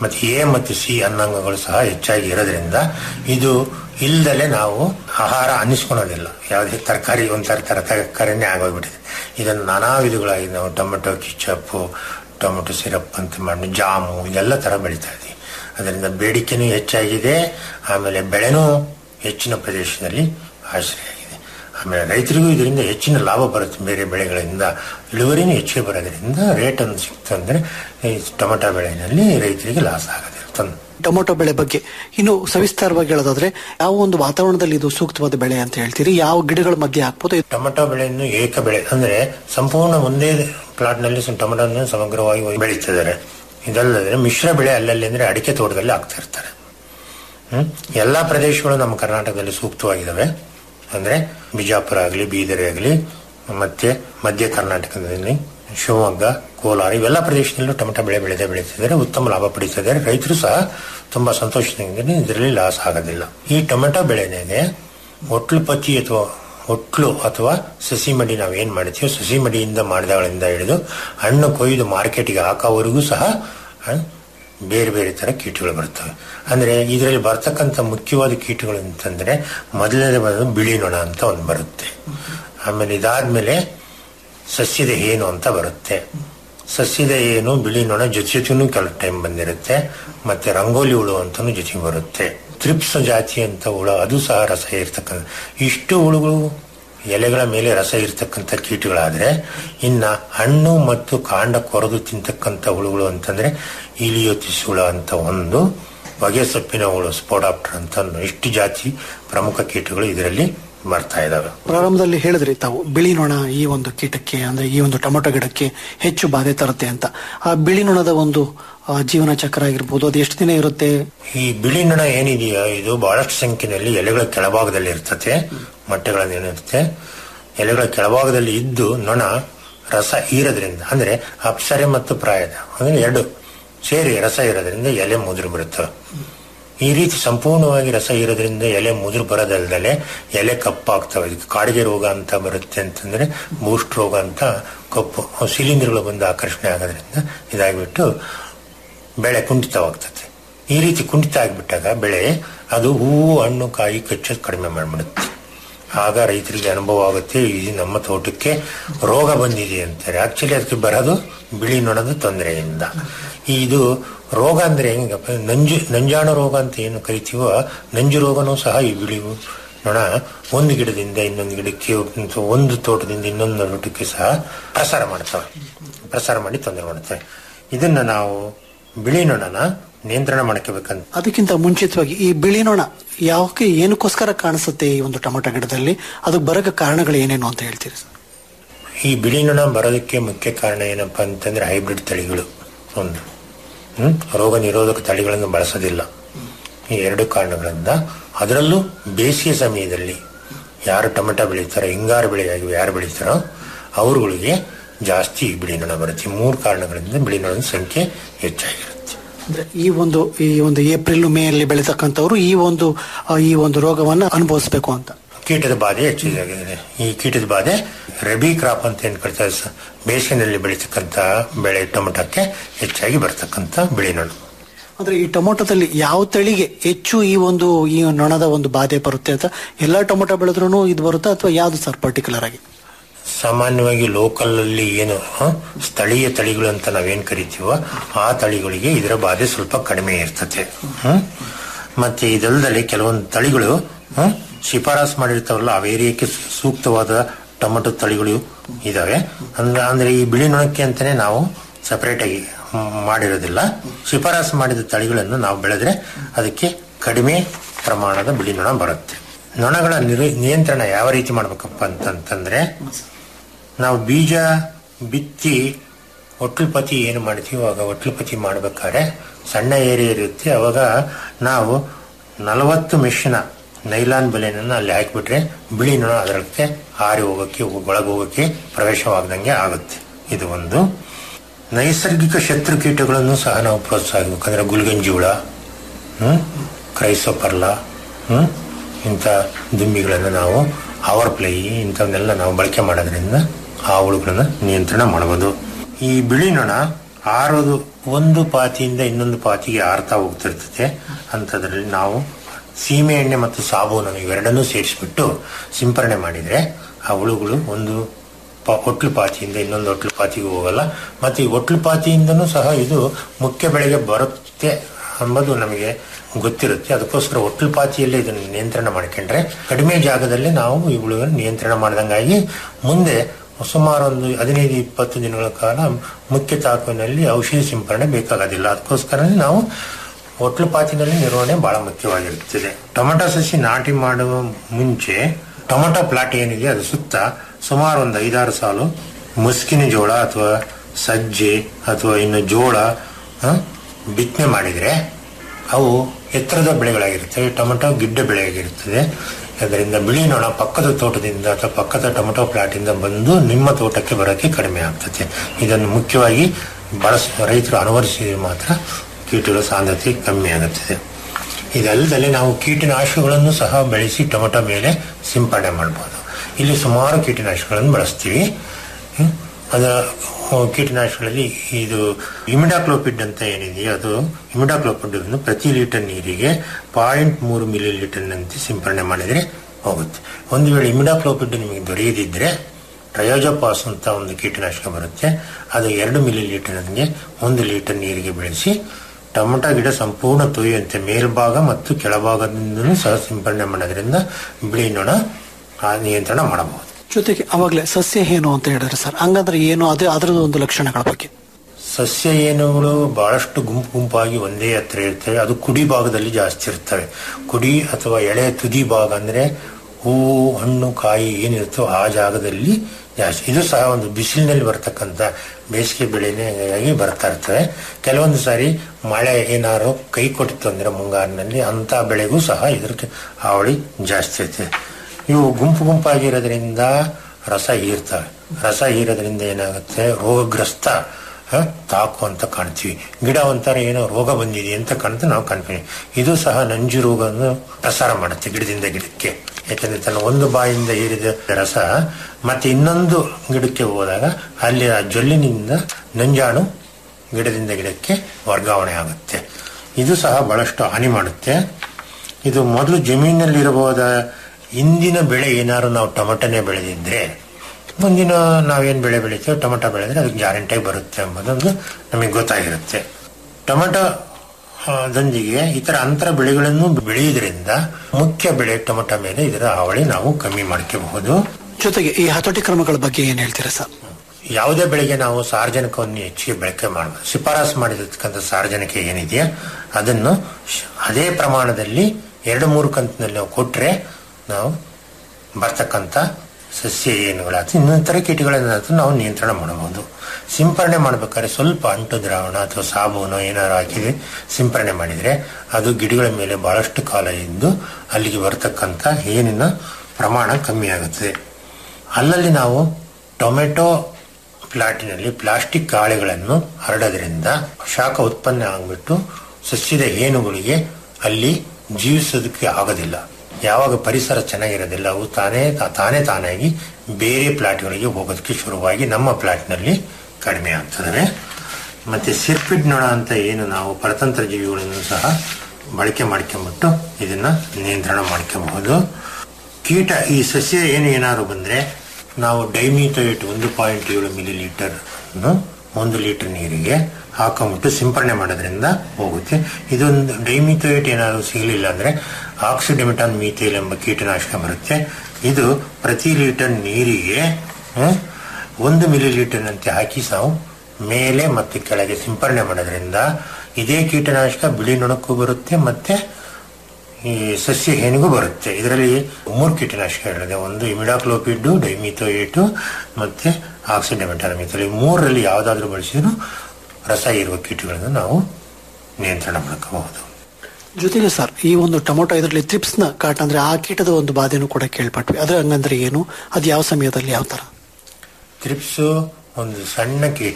ಮತ್ತು ಎ ಮತ್ತು ಸಿ ಅನ್ನಂಗಗಳು ಸಹ ಹೆಚ್ಚಾಗಿ ಇರೋದ್ರಿಂದ ಇದು ಇಲ್ದಲೆ ನಾವು ಆಹಾರ ಅನ್ನಿಸ್ಕೊಳೋದಿಲ್ಲ ಯಾವುದೇ ತರಕಾರಿ ಒಂಥರ ತರ ತರಕಾರಿನೇ ಆಗೋಗ್ಬಿಟ್ಟಿದೆ ಇದನ್ನು ನಾನಾ ವಿಧಗಳಾಗಿ ನಾವು ಟೊಮೆಟೊ ಕಿಚಪ್ಪು ಟೊಮೆಟೊ ಸಿರಪ್ ಅಂತ ಮಾಡಿ ಜಾಮು ಇದೆಲ್ಲ ತರ ಬೆಳೀತಾ ಇದ್ದೀವಿ ಅದರಿಂದ ಬೇಡಿಕೆನೂ ಹೆಚ್ಚಾಗಿದೆ ಆಮೇಲೆ ಬೆಳೆನೂ ಹೆಚ್ಚಿನ ಪ್ರದೇಶದಲ್ಲಿ ಆಶ್ರಯ ಆಗಿದೆ ಆಮೇಲೆ ರೈತರಿಗೂ ಇದರಿಂದ ಹೆಚ್ಚಿನ ಲಾಭ ಬರುತ್ತೆ ಬೇರೆ ಬೆಳೆಗಳಿಂದ ಇಳುವರಿನೂ ಹೆಚ್ಚಿಗೆ ಬರೋದ್ರಿಂದ ರೇಟ್ ಒಂದು ಸಿಕ್ತು ಅಂದ್ರೆ ಈ ಟೊಮೆಟೊ ಬೆಳೆನಲ್ಲಿ ರೈತರಿಗೆ ಲಾಸ್ ಆಗೋದಿಲ್ಲ ತೊಂದ್ರೆ ಟೊಮೊಟೊ ಬೆಳೆ ಬಗ್ಗೆ ಇನ್ನು ಸವಿಸ್ತಾರವಾಗಿ ಹೇಳೋದಾದ್ರೆ ಯಾವ ಒಂದು ವಾತಾವರಣದಲ್ಲಿ ಇದು ಸೂಕ್ತವಾದ ಬೆಳೆ ಅಂತ ಹೇಳ್ತೀರಿ ಯಾವ ಗಿಡಗಳ ಮಧ್ಯೆ ಹಾಕ್ಬೋದು ಟೊಮೆಟೊ ಬೆಳೆಯನ್ನು ಏಕ ಬೆಳೆ ಅಂದ್ರೆ ಸಂಪೂರ್ಣ ಒಂದೇ ಪ್ಲಾಟ್ ನಲ್ಲಿ ಟೊಮೆಟೊನ ಸಮಗ್ರವಾಗಿ ಬೆಳೀತಿದ್ದಾರೆ ಇದಲ್ಲದೆ ಮಿಶ್ರ ಬೆಳೆ ಅಲ್ಲಲ್ಲಿ ಅಂದ್ರೆ ಅಡಿಕೆ ತೋಟದಲ್ಲಿ ಹಾಕ್ತಾ ಇರ್ತಾರೆ ಹ್ಮ್ ಎಲ್ಲಾ ಪ್ರದೇಶಗಳು ನಮ್ಮ ಕರ್ನಾಟಕದಲ್ಲಿ ಸೂಕ್ತವಾಗಿದ್ದಾವೆ ಅಂದ್ರೆ ಬಿಜಾಪುರ ಆಗಲಿ ಬೀದರ್ ಆಗಲಿ ಮತ್ತೆ ಮಧ್ಯ ಕರ್ನಾಟಕದಲ್ಲಿ ಶಿವಮೊಗ್ಗ ಕೋಲಾರ ಇವೆಲ್ಲ ಪ್ರದೇಶದಲ್ಲೂ ಟೊಮೆಟೊ ಬೆಳೆ ಬೆಳೆದೇ ಬೆಳೀತಿದ್ದಾರೆ ಉತ್ತಮ ಲಾಭ ಪಡೀತಿದ್ದಾರೆ ರೈತರು ಸಹ ತುಂಬಾ ಸಂತೋಷದಿಂದ ಇದರಲ್ಲಿ ಲಾಸ್ ಆಗೋದಿಲ್ಲ ಈ ಟೊಮೆಟೊ ಬೆಳೆನೇನೆ ಒಟ್ಲು ಪಚ್ಚಿ ಅಥವಾ ಒಟ್ಲು ಅಥವಾ ಸಸಿ ಮಡಿ ನಾವು ಏನ್ ಮಾಡ್ತೀವಿ ಸಸಿ ಮಡಿಯಿಂದ ಮಾಡಿದಗಳಿಂದ ಹಿಡಿದು ಹಣ್ಣು ಕೊಯ್ದು ಮಾರ್ಕೆಟ್ಗೆ ಹಾಕೋವರೆಗೂ ಸಹ ಆ, ಬೇರೆ ಬೇರೆ ತರ ಕೀಟಗಳು ಬರ್ತವೆ ಅಂದ್ರೆ ಇದರಲ್ಲಿ ಬರ್ತಕ್ಕಂಥ ಮುಖ್ಯವಾದ ಕೀಟಗಳು ಅಂತಂದ್ರೆ ಮೊದಲನೇ ಬರೋದು ಬಿಳಿ ನೊಣ ಅಂತ ಒಂದು ಬರುತ್ತೆ ಆಮೇಲೆ ಇದಾದ್ಮೇಲೆ ಸಸ್ಯದ ಏನು ಅಂತ ಬರುತ್ತೆ ಸಸ್ಯದ ಏನು ಬಿಳಿ ನೊಣ ಜೊತೆ ಜೊತೆನೂ ಕೆಲವು ಟೈಮ್ ಬಂದಿರುತ್ತೆ ಮತ್ತೆ ರಂಗೋಲಿ ಹುಳು ಅಂತಾನು ಜೊತೆಗೆ ಬರುತ್ತೆ ತ್ರಿಪ್ಸ್ ಜಾತಿ ಅಂತ ಹುಳ ಅದು ಸಹ ರಸ ಇರ್ತಕ್ಕಂಥ ಇಷ್ಟು ಹುಳುಗಳು ಎಲೆಗಳ ಮೇಲೆ ರಸ ಇರ್ತಕ್ಕಂಥ ಕೀಟಗಳಾದ್ರೆ ಇನ್ನ ಹಣ್ಣು ಮತ್ತು ಕಾಂಡ ಕೊರೆದು ತಿಂತಕ್ಕಂಥ ಹುಳುಗಳು ಅಂತಂದ್ರೆ ಇಲಿಯೋತಿಸ್ ಹುಳ ಅಂತ ಒಂದು ಹೊಗೆ ಸೊಪ್ಪಿನ ಹುಳು ಸ್ಪೋಡಾಪ್ಟರ್ ಅಂತ ಒಂದು ಇಷ್ಟು ಜಾತಿ ಪ್ರಮುಖ ಕೀಟಗಳು ಇದರಲ್ಲಿ ಬರ್ತಾ ಇದಾವೆ ಪ್ರಾರಂಭದಲ್ಲಿ ಹೇಳಿದ್ರಿ ತಾವು ಬಿಳಿ ನೊಣ ಈ ಒಂದು ಕೀಟಕ್ಕೆ ಅಂದ್ರೆ ಈ ಒಂದು ಟೊಮೆಟೊ ಗಿಡಕ್ಕೆ ಹೆಚ್ಚು ಬಾಧೆ ತರುತ್ತೆ ಅಂತ ಆ ಬಿಳಿ ನೊಣದ ಒಂದು ಆ, ಜೀವನ ಚಕ್ರ ಆಗಿರ್ಬೋದು ಅದು ಎಷ್ಟು ದಿನ ಇರುತ್ತೆ ಈ ಬಿಳಿ ನೊಣ ಏನಿದೆಯೋ ಇದು ಬಹಳಷ್ಟು ಸಂಖ್ಯೆಯಲ್ಲಿ ಎಲೆಗಳ ಕೆಳಭಾಗದಲ್ಲಿ ಇರ್ತತೆ ಮೊಟ್ಟೆಗಳಲ್ಲಿ ಏನಿರುತ್ತೆ ಎಲೆಗಳ ಕೆಳಭಾಗದಲ್ಲಿ ಇದ್ದು ನೊಣ ರಸ ಹೀರೋದ್ರಿಂದ ಅಂದ್ರೆ ಅಪ್ಸರೆ ಮತ್ತು ಪ್ರಾಯದ ಅಂದ್ರೆ ಎರಡು ಸೇರಿ ರಸ ಇರೋದ್ರಿಂದ ಎಲೆ ಮುದುರು ಬರುತ್ತೆ ಈ ರೀತಿ ಸಂಪೂರ್ಣವಾಗಿ ರಸ ಇರೋದ್ರಿಂದ ಎಲೆ ಮುದುರು ಬರೋದಲ್ದಲೆ ಎಲೆ ಕಪ್ಪಾಗ್ತವೆ ಇದಕ್ಕೆ ಕಾಡಿಗೆ ರೋಗ ಅಂತ ಬರುತ್ತೆ ಅಂತಂದ್ರೆ ಬೂಸ್ಟ್ ರೋಗ ಅಂತ ಕಪ್ಪು ಶಿಲೀಂಧ್ರಗಳು ಬಂದು ಆಕರ್ಷಣೆ ಆಗೋದ್ರಿಂದ ಇದಾಗ್ಬಿಟ್ಟು ಬೆಳೆ ಕುಂಠಿತವಾಗ್ತದೆ ಈ ರೀತಿ ಕುಂಠಿತ ಆಗಿಬಿಟ್ಟಾಗ ಬೆಳೆ ಅದು ಹೂವು ಹಣ್ಣು ಕಾಯಿ ಕಚ್ಚೋದು ಕಡಿಮೆ ಮಾಡಿಬಿಡುತ್ತೆ ಆಗ ರೈತರಿಗೆ ಅನುಭವ ಆಗುತ್ತೆ ಇದು ನಮ್ಮ ತೋಟಕ್ಕೆ ರೋಗ ಬಂದಿದೆ ಅಂತಾರೆ ಆಕ್ಚುಲಿ ಅದಕ್ಕೆ ಬರೋದು ಬಿಳಿ ನೊಣದ ತೊಂದರೆಯಿಂದ ಇದು ರೋಗ ಅಂದ್ರೆ ಹೆಂಗಪ್ಪ ನಂಜು ನಂಜಾಣು ರೋಗ ಅಂತ ಏನು ಕರಿತೀವೋ ನಂಜು ರೋಗನೂ ಸಹ ಈ ಬಿಳಿ ನೊಣ ಒಂದು ಗಿಡದಿಂದ ಇನ್ನೊಂದು ಗಿಡಕ್ಕೆ ಅಥವಾ ಒಂದು ತೋಟದಿಂದ ಇನ್ನೊಂದು ತೋಟಕ್ಕೆ ಸಹ ಪ್ರಸಾರ ಮಾಡ್ತವೆ ಪ್ರಸಾರ ಮಾಡಿ ತೊಂದರೆ ಮಾಡ್ತವೆ ಇದನ್ನ ನಾವು ಬಿಳಿ ನೊಣನ ನಿಯಂತ್ರಣ ಮಾಡ್ಕೋಬೇಕಂತ ಅದಕ್ಕಿಂತ ಮುಂಚಿತವಾಗಿ ಈ ಬಿಳಿ ನೊಣ ಯಾಕೆ ಏನಕ್ಕೋಸ್ಕರ ಕಾಣಿಸುತ್ತೆ ಈ ಒಂದು ಟೊಮೆಟೊ ಗಿಡದಲ್ಲಿ ಅದಕ್ಕೆ ಬರಕ ಕಾರಣಗಳು ಏನೇನು ಅಂತ ಹೇಳ್ತೀರಿ ಸರ್ ಈ ಬಿಳಿ ನೊಣ ಬರೋದಕ್ಕೆ ಮುಖ್ಯ ಕಾರಣ ಏನಪ್ಪಾ ಅಂತಂದ್ರೆ ಹೈಬ್ರಿಡ್ ತಳಿಗಳು ಒಂದು ಹ್ಮ್ ರೋಗ ನಿರೋಧಕ ತಳಿಗಳನ್ನು ಬಳಸೋದಿಲ್ಲ ಈ ಎರಡು ಕಾರಣಗಳಿಂದ ಅದರಲ್ಲೂ ಬೇಸಿಗೆ ಸಮಯದಲ್ಲಿ ಯಾರು ಟೊಮೆಟೊ ಬೆಳೀತಾರೋ ಹಿಂಗಾರು ಬೆಳೆಯಾಗಿ ಯಾರು ಬೆಳೀತಾರೋ ಅವರುಗಳಿಗೆ ಜಾಸ್ತಿ ಈ ಬಿಳಿ ನೊಣ ಬರುತ್ತೆ ಈ ಮೂರು ಕಾರಣಗಳಿಂದ ಬಿಳಿ ನೊಣದ ಸಂಖ್ಯೆ ಹೆಚ್ಚಾಗಿರುತ್ತೆ ಅಂದ್ರೆ ಈ ಒಂದು ಈ ಒಂದು ಏಪ್ರಿಲ್ ಮೇ ಅಲ್ಲಿ ಬೆಳೀತಕ್ಕಂಥವ್ರು ಈ ಒಂದು ಆ, ಈ ಒಂದು ರೋಗವನ್ನ ಅನುಭವಿಸಬೇಕು ಅಂತ ಕೀಟದ ಬಾಧೆ ಹೆಚ್ಚಿದೆ ಈ ಕೀಟದ ಬಾಧೆ ರಬಿ ಕ್ರಾಪ್ ಅಂತ ಏನ್ ಕರಿತಾರೆ ಸ- ಬೇಸಿಗೆನಲ್ಲಿ ಬೆಳೀತಕ್ಕಂತ ಬೆಳೆ ಟೊಮೆಟೊಕ್ಕೆ ಹೆಚ್ಚಾಗಿ ಬರ್ತಕ್ಕಂತ ಬಿಳಿ ನೊಣ ಅಂದ್ರೆ ಈ ಟೊಮೊಟೊದಲ್ಲಿ ಯಾವ ತಳಿಗೆ ಹೆಚ್ಚು ಈ ಒಂದು ಈ ನೊಣದ ಒಂದು ಬಾಧೆ ಬರುತ್ತೆ ಅಂತ ಎಲ್ಲಾ ಟೊಮೊಟೊ ಬೆಳೆದ್ರೂ ಇದು ಬರುತ್ತಾ ಅಥವಾ ಯಾವ್ದು ಸರ್ ಪರ್ಟಿಕ್ಯುಲರ್ ಆಗಿ ಸಾಮಾನ್ಯವಾಗಿ ಲೋಕಲ್ ಅಲ್ಲಿ ಏನು ಹ, ಸ್ಥಳೀಯ ತಳಿಗಳು ಅಂತ ನಾವೇನ್ ಕರಿತೀವೋ ಆ ತಳಿಗಳಿಗೆ ಇದರ ಬಾಧೆ ಸ್ವಲ್ಪ ಕಡಿಮೆ ಇರ್ತದೆ ಹ್ಮ್ ಮತ್ತೆ ಇದಲ್ದಲ್ಲಿ ಕೆಲವೊಂದು ತಳಿಗಳು ಹ್ಮ್, ಶಿಫಾರಸ್ ಮಾಡಿರ್ತಾವಲ್ಲ ಆ ಏರಿಯಾಕ್ಕೆ ಸೂ- ಸೂಕ್ತವಾದ ಟೊಮೆಟೊ ತಳಿಗಳು ಇದಾವೆ ಅಂದ್ರೆ ಅಂದ್ರೆ ಈ ಬಿಳಿ ನೊಣಕ್ಕೆ ಅಂತಾನೆ ನಾವು ಸಪರೇಟ್ ಆಗಿ ಹ್ಮ್, ಮಾಡಿರೋದಿಲ್ಲ ಶಿಫಾರಸ್ ಮಾಡಿದ ತಳಿಗಳನ್ನು ನಾವು ಬೆಳೆದ್ರೆ ಅದಕ್ಕೆ ಕಡಿಮೆ ಪ್ರಮಾಣದ ಬಿಳಿ ನೊಣ ಬರುತ್ತೆ ನೊಣಗಳ ನಿರು- ನಿಯಂತ್ರಣ ಯಾವ ರೀತಿ ಮಾಡ್ಬೇಕಪ್ಪ ಅಂತಂತಂದ್ರೆ ನಾವು ಬೀಜ ಬಿತ್ತಿ ಒಟ್ಲುಪತಿ ಏನು ಮಾಡ್ತೀವಿ ಅವಾಗ ಒಟ್ಲುಪತಿ ಮಾಡ್ಬೇಕಾದ್ರೆ ಸಣ್ಣ ಏರಿಯಾ ಇರುತ್ತೆ ಅವಾಗ ನಾವು ನಲವತ್ತು ಮೆಷಿನ ನೈಲಾನ್ ಬೆಲೆನನ್ನು ಅಲ್ಲಿ ಹಾಕಿಬಿಟ್ರೆ ಬಿಳಿ ನೊಣ ಅದರಕ್ಕೆ ಹಾರಿ ಹೋಗೋಕ್ಕೆ ಒಳಗೆ ಹೋಗೋಕ್ಕೆ ಪ್ರವೇಶವಾಗದಂಗೆ ಆಗುತ್ತೆ ಇದು ಒಂದು ನೈಸರ್ಗಿಕ ಶತ್ರು ಕೀಟಗಳನ್ನು ಸಹ ನಾವು ಪ್ರೋತ್ಸಾಹಿಸಬೇಕು ಅಂದ್ರೆ ಗುಲ್ಗಂಜಿ ಹುಳ ಹ್ಮ್ ಕ್ರೈಸೋಪರ್ಲ ಹ್ಮ್ ಇಂಥ ದುಂಬಿಗಳನ್ನು ನಾವು ಅವರ್ ಪ್ಲೈ ಇಂಥವನ್ನೆಲ್ಲ ನಾವು ಬಳಕೆ ಮಾಡೋದ್ರಿಂದ ಆ ಹುಳುಗಳನ್ನ ನಿಯಂತ್ರಣ ಮಾಡಬಹುದು ಈ ಬಿಳಿ ನೊಣ ಆರೋದು ಒಂದು ಪಾತಿಯಿಂದ ಇನ್ನೊಂದು ಪಾತಿಗೆ ಆರ್ತಾ ಹೋಗ್ತಿರ್ತದೆ ಅಂಥದ್ರಲ್ಲಿ ನಾವು ಸೀಮೆ ಎಣ್ಣೆ ಮತ್ತು ಸಾಬೂನನ್ನು ಇವೆರಡನ್ನೂ ಸೇರಿಸ್ಬಿಟ್ಟು ಸಿಂಪರಣೆ ಮಾಡಿದರೆ ಆ ಹುಳುಗಳು ಒಂದು ಪ ಒಟ್ಲು ಪಾತಿಯಿಂದ ಇನ್ನೊಂದು ಒಟ್ಲು ಪಾತಿಗೆ ಹೋಗಲ್ಲ ಮತ್ತು ಈ ಒಟ್ಲು ಪಾತಿಯಿಂದನೂ ಸಹ ಇದು ಮುಖ್ಯ ಬೆಳೆಗೆ ಬರುತ್ತೆ ಎಂಬುದು ನಮಗೆ ಗೊತ್ತಿರುತ್ತೆ ಅದಕ್ಕೋಸ್ಕರ ಒಟ್ಲು ಪಾತಿಯಲ್ಲೇ ಇದನ್ನು ನಿಯಂತ್ರಣ ಮಾಡ್ಕೊಂಡ್ರೆ ಕಡಿಮೆ ಜಾಗದಲ್ಲಿ ನಾವು ಇವುಗಳನ್ನು ನಿಯಂತ್ರಣ ಮಾಡ್ದಂಗಾಗಿ ಮುಂದೆ ಸುಮಾರು ಒಂದು ಹದಿನೈದು ಇಪ್ಪತ್ತು ದಿನಗಳ ಕಾಲ ಮುಖ್ಯ ತಾಕುವಿನಲ್ಲಿ ಔಷಧಿ ಸಿಂಪರಣೆ ಬೇಕಾಗೋದಿಲ್ಲ ಅದಕ್ಕೋಸ್ಕರ ನಾವು ಒಟ್ಲು ಪಾತಿನಲ್ಲಿ ನಿರ್ವಹಣೆ ಬಹಳ ಮುಖ್ಯವಾಗಿರುತ್ತದೆ ಟೊಮೆಟೊ ಸಸಿ ನಾಟಿ ಮಾಡುವ ಮುಂಚೆ ಟೊಮೆಟೊ ಪ್ಲಾಟ್ ಏನಿದೆ ಅದು ಸುತ್ತ ಸುಮಾರು ಒಂದು ಐದಾರು ಸಾಲು ಮುಸ್ಕಿನ ಜೋಳ ಅಥವಾ ಸಜ್ಜೆ ಅಥವಾ ಇನ್ನು ಜೋಳ ಆ, ಬಿತ್ತನೆ ಮಾಡಿದರೆ ಅವು ಎತ್ತರದ ಬೆಳೆಗಳಾಗಿರ್ತವೆ ಟೊಮೆಟೊ ಗಿಡ್ಡ ಬೆಳೆಯಾಗಿರುತ್ತದೆ ಅದರಿಂದ ಬಿಳಿ ನೊಣ ಪಕ್ಕದ ತೋಟದಿಂದ ಅಥವಾ ಪಕ್ಕದ ಟೊಮೆಟೊ ಪ್ಲಾಟಿಂದ ಬಂದು ನಿಮ್ಮ ತೋಟಕ್ಕೆ ಬರೋಕ್ಕೆ ಕಡಿಮೆ ಆಗ್ತದೆ ಇದನ್ನು ಮುಖ್ಯವಾಗಿ ಬಳಸ ರೈತರು ಅಳವಡಿಸಿದ್ರೆ ಮಾತ್ರ ಕೀಟಗಳ ಸಾಂದ್ರತೆ ಕಮ್ಮಿ ಆಗುತ್ತದೆ ಇದಲ್ಲದೆ ನಾವು ಕೀಟನಾಶಕಗಳನ್ನು ಸಹ ಬೆಳೆಸಿ ಟೊಮೆಟೊ ಮೇಲೆ ಸಿಂಪಡಣೆ ಮಾಡ್ಬೋದು ಇಲ್ಲಿ ಸುಮಾರು ಕೀಟನಾಶಕಗಳನ್ನು ಬಳಸ್ತೀವಿ ಹ್ಮ್. ಅದ ಆ, ಕೀಟನಾಶಕಗಳಲ್ಲಿ ಇದು ಇಮಿಡಾಕ್ಲೋಪಿಡ್ ಅಂತ ಏನಿದೆಯೋ ಅದು ಇಮಿಡಾಕ್ಲೋಪಿಡ್ ಅನ್ನು ಪ್ರತಿ ಲೀಟರ್ ನೀರಿಗೆ ಪಾಯಿಂಟ್ ಮೂರು ಮಿಲಿ ಲೀಟರ್ನಂತೆ ಸಿಂಪರಣೆ ಮಾಡಿದರೆ ಹೋಗುತ್ತೆ ಒಂದು ವೇಳೆ ಇಮಿಡಾಕ್ಲೋಪಿಡ್ ನಿಮಗೆ ದೊರೆಯದಿದ್ದರೆ ಟ್ರಯೋಜೋಪಾಸ್ ಅಂತ ಒಂದು ಕೀಟನಾಶಕ ಬರುತ್ತೆ ಅದು ಎರಡು ಮಿಲಿ ಲೀಟರ್ಗೆ ಒಂದು ಲೀಟರ್ ನೀರಿಗೆ ಬೆಳೆಸಿ ಟೊಮೆಟೊ ಗಿಡ ಸಂಪೂರ್ಣ ತೊಯ್ಯುವಂತೆ ಮೇಲ್ಭಾಗ ಮತ್ತು ಕೆಳಭಾಗದಿಂದಲೂ ಸಹ ಸಿಂಪರಣೆ ಮಾಡೋದ್ರಿಂದ ಬಿಳಿ ನೊಣ ಆ ನಿಯಂತ್ರಣ ಮಾಡಬಹುದು ಜೊತೆಗೆ ಅವಾಗಲೇ ಸಸ್ಯ ಏನು ಅಂತ ಹೇಳಿದ್ರೆ ಸರ್ ಹಂಗಂದ್ರೆ ಏನು ಅದೇ ಅದರದ ಒಂದು ಲಕ್ಷಣಗಳ ಬಗ್ಗೆ ಸಸ್ಯ ಏನುಗಳು ಬಹಳಷ್ಟು ಗುಂಪು ಗುಂಪಾಗಿ ಒಂದೇ ಹತ್ರ ಇರ್ತವೆ ಅದು ಕುಡಿ ಭಾಗದಲ್ಲಿ ಜಾಸ್ತಿ ಇರ್ತವೆ ಕುಡಿ ಅಥವಾ ಎಳೆ ತುದಿ ಭಾಗ ಅಂದ್ರೆ ಹೂವು ಹಣ್ಣು ಕಾಯಿ ಏನಿರುತ್ತೋ ಆ ಜಾಗದಲ್ಲಿ ಜಾಸ್ತಿ ಇದು ಸಹ ಒಂದು ಬಿಸಿಲಿನಲ್ಲಿ ಬರ್ತಕ್ಕಂಥ ಬೇಸಿಗೆ ಬೆಳೆನೇ ಆಗಿ ಬರ್ತಾ ಇರ್ತವೆ ಕೆಲವೊಂದು ಸಾರಿ ಮಳೆ ಏನಾದ್ರು ಕೈ ಕೊಟ್ಟಿತ್ತು ಅಂದ್ರೆ ಮುಂಗಾರಿನಲ್ಲಿ ಅಂತ ಬೆಳೆಗೂ ಸಹ ಇದಕ್ಕೆ ಹಾವಳಿ ಜಾಸ್ತಿ ಇರ್ತದೆ ಇವು ಗುಂಪು ಗುಂಪಾಗಿರೋದ್ರಿಂದ ರಸ ಹೀರ್ತವೆ ರಸ ಹೀರೋದ್ರಿಂದ ಏನಾಗುತ್ತೆ ರೋಗಗ್ರಸ್ತ ಆ, ತಾಕು ಅಂತ ಕಾಣ್ತೀವಿ ಗಿಡ ಒಂಥರ ಏನೋ ರೋಗ ಬಂದಿದೆ ಅಂತ ಕಾಣ್ತಾ ನಾವು ಕಾಣ್ತೀವಿ ಇದು ಸಹ ನಂಜು ರೋಗವನ್ನು ಪ್ರಸಾರ ಮಾಡುತ್ತೆ ಗಿಡದಿಂದ ಗಿಡಕ್ಕೆ ಯಾಕಂದ್ರೆ ತನ್ನ ಒಂದು ಬಾಯಿಂದ ಹೀರಿದ ರಸ ಮತ್ತೆ ಇನ್ನೊಂದು ಗಿಡಕ್ಕೆ ಹೋದಾಗ ಅಲ್ಲಿ ಆ ಜೊಲ್ಲಿನಿಂದ ನಂಜಾಣು ಗಿಡದಿಂದ ಗಿಡಕ್ಕೆ ವರ್ಗಾವಣೆ ಆಗುತ್ತೆ ಇದು ಸಹ ಬಹಳಷ್ಟು ಹಾನಿ ಮಾಡುತ್ತೆ ಇದು ಮೊದಲು ಜಮೀನಲ್ಲಿರಬಹುದ ಇಂದಿನ ಬೆಳೆ ಏನಾದ್ರು ನಾವು ಟೊಮೆಟೊನೇ ಬೆಳೆದಿದ್ರೆ ಮುಂದಿನ ನಾವೇನು ಬೆಳೆ ಬೆಳಿತೀವಿ ಟೊಮೆಟೊ ಬೆಳೆದ್ರೆ ಅದಕ್ಕೆ ಗ್ಯಾರಂಟಿಯಾಗಿ ಬರುತ್ತೆ ಎಂಬುದೊಂದು ನಮಗೆ ಗೊತ್ತಾಗಿರುತ್ತೆ ಟೊಮೆಟೊ ಆ, ದೊಂದಿಗೆ ಇತರ ಅಂತರ ಬೆಳೆಗಳನ್ನು ಬೆಳೆಯುವುದರಿಂದ ಮುಖ್ಯ ಬೆಳೆ ಟೊಮೆಟೊ ಮೇಲೆ ಇದರ ಹಾವಳಿ ನಾವು ಕಮ್ಮಿ ಮಾಡ್ಕೋಬಹುದು ಜೊತೆಗೆ ಈ ಹತೋಟಿ ಕ್ರಮಗಳ ಬಗ್ಗೆ ಏನ್ ಹೇಳ್ತೀರಾ ಸರ್ ಯಾವುದೇ ಬೆಳೆಗೆ ನಾವು ಸಾರ್ವಜನಿಕವನ್ನು ಹೆಚ್ಚಿಗೆ ಬಳಕೆ ಮಾಡಬಹುದು ಶಿಫಾರಸು ಮಾಡಿರ್ತಕ್ಕಂಥ ಸಾರ್ವಜನಿಕ ಏನಿದೆಯಾ ಅದನ್ನು ಶ್- ಅದೇ ಪ್ರಮಾಣದಲ್ಲಿ ಎರಡು ಮೂರು ಕಂತಿನಲ್ಲಿ ನಾವು ಕೊಟ್ಟರೆ ನಾವು ಬರ್ತಕ್ಕಂಥ ಸಸ್ಯ ಏನುಗಳಾಗ್ತದೆ ಇನ್ನಿತರ ಕೀಟಗಳನ್ನಾದ್ರೂ ನಾವು ನಿಯಂತ್ರಣ ಮಾಡಬಹುದು ಸಿಂಪರಣೆ ಮಾಡಬೇಕಾದ್ರೆ ಸ್ವಲ್ಪ ಅಂಟು ದ್ರಾವಣ ಅಥವಾ ಸಾಬೂನು ಏನಾದ್ರು ಹಾಕಿ ಸಿಂಪರಣೆ ಮಾಡಿದರೆ ಅದು ಗಿಡಗಳ ಮೇಲೆ ಬಹಳಷ್ಟು ಕಾಲ ಇದ್ದು ಅಲ್ಲಿಗೆ ಬರ್ತಕ್ಕಂಥ ಏನಿನ ಪ್ರಮಾಣ ಕಮ್ಮಿ ಆಗುತ್ತದೆ ಅಲ್ಲಲ್ಲಿ ನಾವು ಟೊಮೆಟೊ ಪ್ಲಾಟಿನಲ್ಲಿ ಪ್ಲಾಸ್ಟಿಕ್ ಗಾಳಿಗಳನ್ನು ಹರಡೋದ್ರಿಂದ ಶಾಖ ಉತ್ಪನ್ನ ಆಗಿಬಿಟ್ಟು ಸಸ್ಯದ ಹೇನುಗಳಿಗೆ ಅಲ್ಲಿ ಜೀವಿಸೋದಕ್ಕೆ ಆಗೋದಿಲ್ಲ ಯಾವಾಗ ಪರಿಸರ ಚೆನ್ನಾಗಿರೋದಿಲ್ಲ ಅವು ತಾನೇ ತಾನೇ ತಾನಾಗಿ ಬೇರೆ ಪ್ಲಾಟ್ಗಳಿಗೆ ಹೋಗೋದಕ್ಕೆ ಶುರುವಾಗಿ ನಮ್ಮ ಪ್ಲಾಟ್ನಲ್ಲಿ ಕಡಿಮೆ ಆಗ್ತದೆ ಮತ್ತೆ ಸಿರ್ಪಿಡ್ ನೊಣ ಅಂತ ಏನು ನಾವು ಪರತಂತ್ರ ಜೀವಿಗಳನ್ನು ಸಹ ಬಳಕೆ ಮಾಡ್ಕೊಂಬಿಟ್ಟು ಇದನ್ನ ನಿಯಂತ್ರಣ ಮಾಡ್ಕೊಬಹುದು ಕೀಟ ಈ ಸಸ್ಯ ಏನು ಏನಾದ್ರು ಬಂದ್ರೆ ನಾವು ಡೈಮಿಥೋಯೇಟ್ ಒಂದು ಪಾಯಿಂಟ್ ಏಳು ಮಿಲಿ ಲೀಟರ್ ಒಂದು ಲೀಟರ್ ನೀರಿಗೆ ಹಾಕೊಂಬಿಟ್ಟು ಸಿಂಪರಣೆ ಮಾಡೋದ್ರಿಂದ ಹೋಗುತ್ತೆ ಇದೊಂದು ಡೈಮಿಥೋಯೇಟ್ ಏನಾದ್ರು ಸಿಗಲಿಲ್ಲ ಅಂದ್ರೆ ಆಕ್ಸಿಡೆಮಿಟಾನ್ ಮೀಥೇಲ್ ಎಂಬ ಕೀಟನಾಶಕ ಬರುತ್ತೆ ಇದು ಪ್ರತಿ ಲೀಟರ್ ನೀರಿಗೆ ಹ್ಮ್, ಒಂದು ಮಿಲಿ ಲೀಟರ್ನಂತೆ ಹಾಕಿ ನಾವು ಮೇಲೆ ಮತ್ತು ಕೆಳಗೆ ಸಿಂಪರಣೆ ಮಾಡೋದ್ರಿಂದ ಇದೇ ಕೀಟನಾಶಕ ಬಿಳಿ ನೊಣಕ್ಕೂ ಬರುತ್ತೆ ಮತ್ತೆ ಈ ಸಸ್ಯ ಹೇನಿಗೂ ಬರುತ್ತೆ ಇದರಲ್ಲಿ ಮೂರು ಕೀಟನಾಶಕಗಳಿದೆ ಒಂದು ಇಮಿಡಾಕ್ಲೋಪಿಡ್ ಡೈಮಿಥೋಯೇಟು ಮತ್ತೆ ಆಕ್ಸಿಡೆಮೆಟಾಮಿಥಲ್ ಈ ಮೂರರಲ್ಲಿ ಯಾವುದಾದ್ರೂ ಬಳಸಿದ್ರು ರಸ ಇರುವ ಕೀಟಗಳನ್ನು ನಾವು ನಿಯಂತ್ರಣ ಮಾಡ್ಕೋಬಹುದು ಜೊತೆಗೆ ಸರ್ ಈ ಒಂದು ಟೊಮೊಟೊ ಇದರಲ್ಲಿ ಥ್ರಿಪ್ಸ್ ನ ಕಾಟ ಅಂದ್ರೆ ಆ ಕೀಟದ ಒಂದು ಬಾಧೆನೂ ಕೂಡ ಕೇಳ್ಪಟ್ವಿ ಅದ್ರ ಹಂಗಂದ್ರೆ ಏನು ಅದು ಯಾವ ಸಮಯದಲ್ಲಿ ಯಾವ ತರ ಥ್ರಿಪ್ಸು ಒಂದು ಸಣ್ಣ ಕೀಟ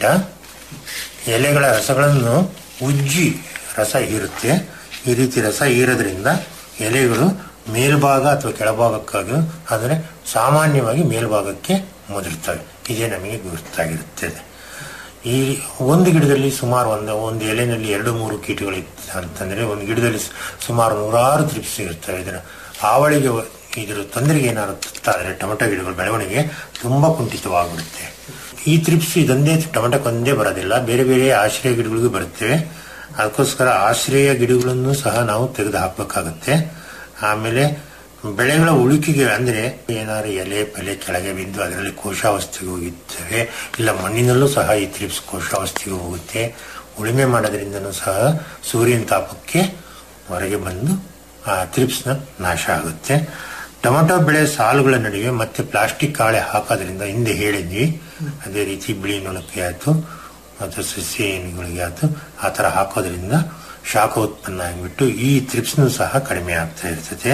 ಎಲೆಗಳ ರಸಗಳನ್ನು ಉಜ್ಜಿ ರಸ ಹೀರುತ್ತೆ ಈ ರೀತಿ ರಸ ಹೀರೋದ್ರಿಂದ ಎಲೆಗಳು ಮೇಲ್ಭಾಗ ಅಥವಾ ಕೆಳಭಾಗಕ್ಕಾಗಿ ಅಂದರೆ ಸಾಮಾನ್ಯವಾಗಿ ಮೇಲ್ಭಾಗಕ್ಕೆ ಮುದುರ್ತವೆ ಇದೇ ನಮಗೆ ಗುರುತಾಗಿರುತ್ತದೆ ಈ ಒಂದು ಗಿಡದಲ್ಲಿ ಸುಮಾರು ಒಂದು ಒಂದು ಎಲೆನಲ್ಲಿ ಎರಡು ಮೂರು ಕೀಟಗಳು ಇತ್ತು ಅಂತಂದ್ರೆ ಒಂದು ಗಿಡದಲ್ಲಿ ಸು- ಸುಮಾರು ನೂರಾರು ತ್ರಿಪ್ಸ್ ಇರ್ತವೆ ಇದರ ಆವಳಿಗೆ ವ- ಇದರ ತೊಂದರೆಗೆ ಏನಾದ್ರು ತುತ್ತಾದ್ರೆ ಟೊಮೆಟೊ ಗಿಡಗಳ ಬೆಳವಣಿಗೆ ತುಂಬಾ ಕುಂಠಿತವಾಗ್ಬಿಡುತ್ತೆ ಈ ತ್ರಿಪ್ಸ್ ಇದೊಂದೇ ಟೊಮೆಟೊಕ್ಕೊಂದೇ ಬರೋದಿಲ್ಲ ಬೇರೆ ಬೇರೆ ಆಶ್ರಯ ಗಿಡಗಳಿಗೂ ಬರುತ್ತವೆ ಅದಕ್ಕೋಸ್ಕರ ಆಶ್ರಯ ಗಿಡಗಳನ್ನು ಸಹ ನಾವು ತೆಗೆದು ಹಾಕಬೇಕಾಗುತ್ತೆ ಆಮೇಲೆ ಬೆಳೆಗಳ ಉಳುಕಿಗೆ ಅಂದ್ರೆ ಏನಾದ್ರು ಎಲೆ ಪೆಲೆ ಕೆಳಗೆ ಬಿದ್ದು ಅದರಲ್ಲಿ ಕೋಶಾವಸ್ಥೆಗೆ ಹೋಗಿರ್ತವೆ ಇಲ್ಲ ಮಣ್ಣಿನಲ್ಲೂ ಸಹ ಈ ತ್ರಿಪ್ಸ್ ಕೋಶಾವಸ್ಥೆಗೆ ಹೋಗುತ್ತೆ ಉಳುಮೆ ಮಾಡೋದ್ರಿಂದನೂ ಸಹ ಸೂರ್ಯನ ತಾಪಕ್ಕೆ ಹೊರಗೆ ಬಂದು ಆ ತ್ರಿಪ್ಸ್ನ ನಾಶ ಆಗುತ್ತೆ ಟೊಮೆಟೊ ಬೆಳೆ ಸಾಲುಗಳ ನಡುವೆ ಮತ್ತೆ ಪ್ಲಾಸ್ಟಿಕ್ ಹಾಳೆ ಹಾಕೋದ್ರಿಂದ ಹಿಂದೆ ಹೇಳಿದ್ವಿ ಅದೇ ರೀತಿ ಬಿಳಿ ನೊಣಕ್ಕೆ ಆಯ್ತು ಮತ್ತು ಸಸ್ಯಗಳಿಗೆ ಆಯ್ತು ಆ ತರ ಹಾಕೋದ್ರಿಂದ ಶಾಖ ಉತ್ಪನ್ನ ಆಗಿಬಿಟ್ಟು ಈ ತ್ರಿಪ್ಸ್ನು ಸಹ ಕಡಿಮೆ ಆಗ್ತಾ ಇರ್ತದೆ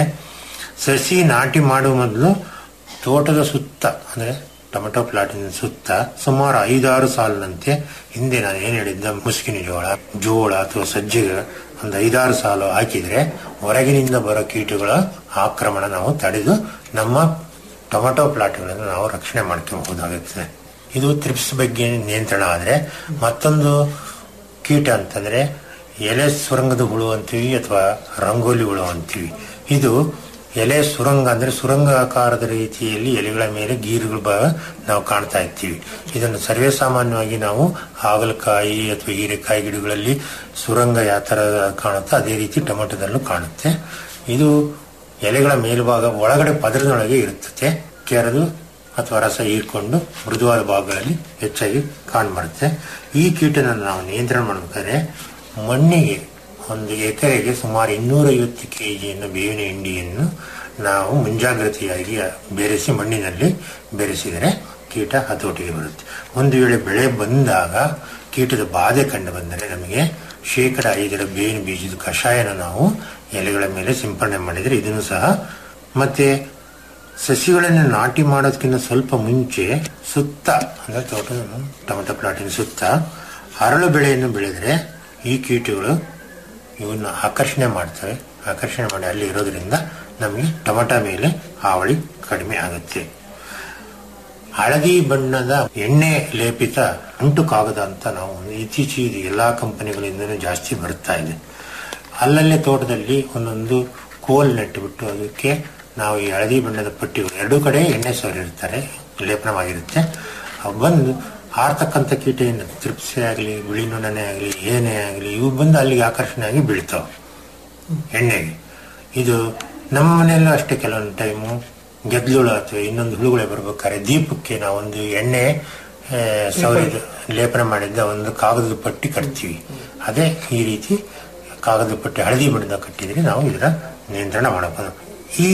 ಸಸಿ ನಾಟಿ ಮಾಡುವ ಮೊದಲು ತೋಟದ ಸುತ್ತ ಅಂದ್ರೆ ಟೊಮೆಟೊ ಪ್ಲಾಟಿನ ಸುತ್ತ ಸುಮಾರು ಐದಾರು ಸಾಲಿನಂತೆ ಹಿಂದೆ ನಾನು ಏನ್ ಹೇಳಿದ್ದ ಮುಸುಕಿನ ಜೋಳ ಜೋಳ ಅಥವಾ ಸಜ್ಜೆಗೆ ಒಂದು ಐದಾರು ಸಾಲು ಹಾಕಿದ್ರೆ ಹೊರಗಿನಿಂದ ಬರೋ ಕೀಟಗಳ ಆಕ್ರಮಣ ನಾವು ತಡೆದು ನಮ್ಮ ಟೊಮೆಟೊ ಪ್ಲಾಟ್ಗಳನ್ನು ನಾವು ರಕ್ಷಣೆ ಮಾಡ್ಕೋಬಹುದಾಗುತ್ತದೆ ಇದು ತ್ರಿಪ್ಸ್ ಬಗ್ಗೆ ನಿಯಂತ್ರಣ ಆದ್ರೆ ಮತ್ತೊಂದು ಕೀಟ ಅಂತಂದ್ರೆ ಎಲೆ ಸುರಂಗದ ಹುಳು ಅಂತೀವಿ ಅಥವಾ ರಂಗೋಲಿ ಹುಳು ಅಂತೀವಿ ಇದು ಎಲೆ ಸುರಂಗ ಅಂದ್ರೆ ಸುರಂಗ ಆಕಾರದ ರೀತಿಯಲ್ಲಿ ಎಲೆಗಳ ಮೇಲೆ ಗೀರುಗಳು ಬ ನಾವು ಕಾಣ್ತಾ ಇರ್ತೀವಿ ಇದನ್ನು ಸರ್ವೇ ಸಾಮಾನ್ಯವಾಗಿ ನಾವು ಹಾಗಲಕಾಯಿ ಅಥವಾ ಹೀರೆಕಾಯಿ ಗಿಡಗಳಲ್ಲಿ ಸುರಂಗ ಯಾವ ತರ ಕಾಣುತ್ತೋ ಅದೇ ರೀತಿ ಟೊಮೆಟೊದಲ್ಲೂ ಕಾಣುತ್ತೆ ಇದು ಎಲೆಗಳ ಮೇಲ್ಭಾಗ ಒಳಗಡೆ ಪದರದೊಳಗೆ ಇರುತ್ತದೆ ಕೆರೆದು ಅಥವಾ ರಸ ಹೀರ್ಕೊಂಡು ಮೃದುವಾದ ಭಾಗಗಳಲ್ಲಿ ಹೆಚ್ಚಾಗಿ ಕಾಣ್ಬರುತ್ತೆ ಈ ಕೀಟನ ನಾವು ನಿಯಂತ್ರಣ ಮಾಡಬೇಕಾದ್ರೆ ಮಣ್ಣಿಗೆ ಒಂದು ಎಕರೆಗೆ ಸುಮಾರು ಇನ್ನೂರೈವತ್ತು ಕೆ ಜಿಯನ್ನು ಬೇವಿನ ಹಿಂಡಿಯನ್ನು ನಾವು ಮುಂಜಾಗ್ರತೆಯಾಗಿ ಬೆರೆಸಿ ಮಣ್ಣಿನಲ್ಲಿ ಬೆರೆಸಿದರೆ ಕೀಟ ಹತೋಟಿಗೆ ಬರುತ್ತೆ ಒಂದು ವೇಳೆ ಬೆಳೆ ಬಂದಾಗ ಕೀಟದ ಬಾಧೆ ಕಂಡು ಬಂದರೆ ನಮಗೆ ಶೇಕಡ ಐದರ ಬೇವಿನ ಬೀಜದ ಕಷಾಯನ ನಾವು ಎಲೆಗಳ ಮೇಲೆ ಸಿಂಪಡಣೆ ಮಾಡಿದರೆ ಇದನ್ನು ಸಹ ಮತ್ತೆ ಸಸಿಗಳನ್ನು ನಾಟಿ ಮಾಡೋದಕ್ಕಿಂತ ಸ್ವಲ್ಪ ಮುಂಚೆ ಸುತ್ತ ಅಂದ್ರೆ ತೋಟ ಟೊಮೆಟೊ ಪ್ಲಾಟಿನ ಸುತ್ತ ಅರಳು ಬೆಳೆಯನ್ನು ಬೆಳೆದರೆ ಈ ಕೀಟಗಳು ಇವನ್ನ ಆಕರ್ಷಣೆ ಮಾಡ್ತವೆ ಆಕರ್ಷಣೆ ಮಾಡಿ ಅಲ್ಲಿ ಇರೋದ್ರಿಂದ ನಮಗೆ ಟೊಮೆಟೊ ಮೇಲೆ ಹಾವಳಿ ಕಡಿಮೆ ಆಗುತ್ತೆ ಹಳದಿ ಬಣ್ಣದ ಎಣ್ಣೆ ಲೇಪಿತ ಅಂಟು ಕಾಗದ ಅಂತ ನಾವು ಇತ್ತೀಚೆಗೆ ಎಲ್ಲಾ ಕಂಪನಿಗಳಿಂದನೂ ಜಾಸ್ತಿ ಬರ್ತಾ ಇದೆ ಅಲ್ಲಲ್ಲೇ ತೋಟದಲ್ಲಿ ಒಂದೊಂದು ಕೋಲ್ ನೆಟ್ಟುಬಿಟ್ಟು ಅದಕ್ಕೆ ನಾವು ಈ ಹಳದಿ ಬಣ್ಣದ ಪಟ್ಟಿಗಳು ಎರಡೂ ಕಡೆ ಎಣ್ಣೆ ಸೋರಿರ್ತಾರೆ ಲೇಪನವಾಗಿರುತ್ತೆ ಅವು ಬಂದು ಹಾರ್ತಕ್ಕಂಥ ಕೀಟ ಏನು ತ್ರಿಪ್ಸೆ ಆಗಲಿ ಬಿಳಿ ನೊಣನೆ ಆಗಲಿ ಏನೇ ಆಗಲಿ ಇವು ಬಂದು ಅಲ್ಲಿಗೆ ಆಕರ್ಷಣೆ ಆಗಿ ಬೀಳ್ತಾವೆ ಎಣ್ಣೆಗೆ ಇದು ನಮ್ಮ ಮನೆಯಲ್ಲೂ ಅಷ್ಟೇ ಕೆಲವೊಂದು ಟೈಮು ಗೆದ್ಲುಳು ಅಥವಾ ಇನ್ನೊಂದು ಹುಳುಗಳೇ ಬರ್ಬೇಕಾದ್ರೆ ದೀಪಕ್ಕೆ ನಾವೊಂದು ಎಣ್ಣೆ ಆ, ಸವರಿದ ಲೇಪನ ಮಾಡಿದ್ದ ಒಂದು ಕಾಗದದ ಪಟ್ಟಿ ಕಟ್ತೀವಿ ಅದೇ ಈ ರೀತಿ ಕಾಗದದ ಪಟ್ಟಿ ಹಳದಿ ಬಣ್ಣದ ಕಟ್ಟಿದ್ರೆ ನಾವು ಇದರ ನಿಯಂತ್ರಣ ಮಾಡಬಹುದು ಈ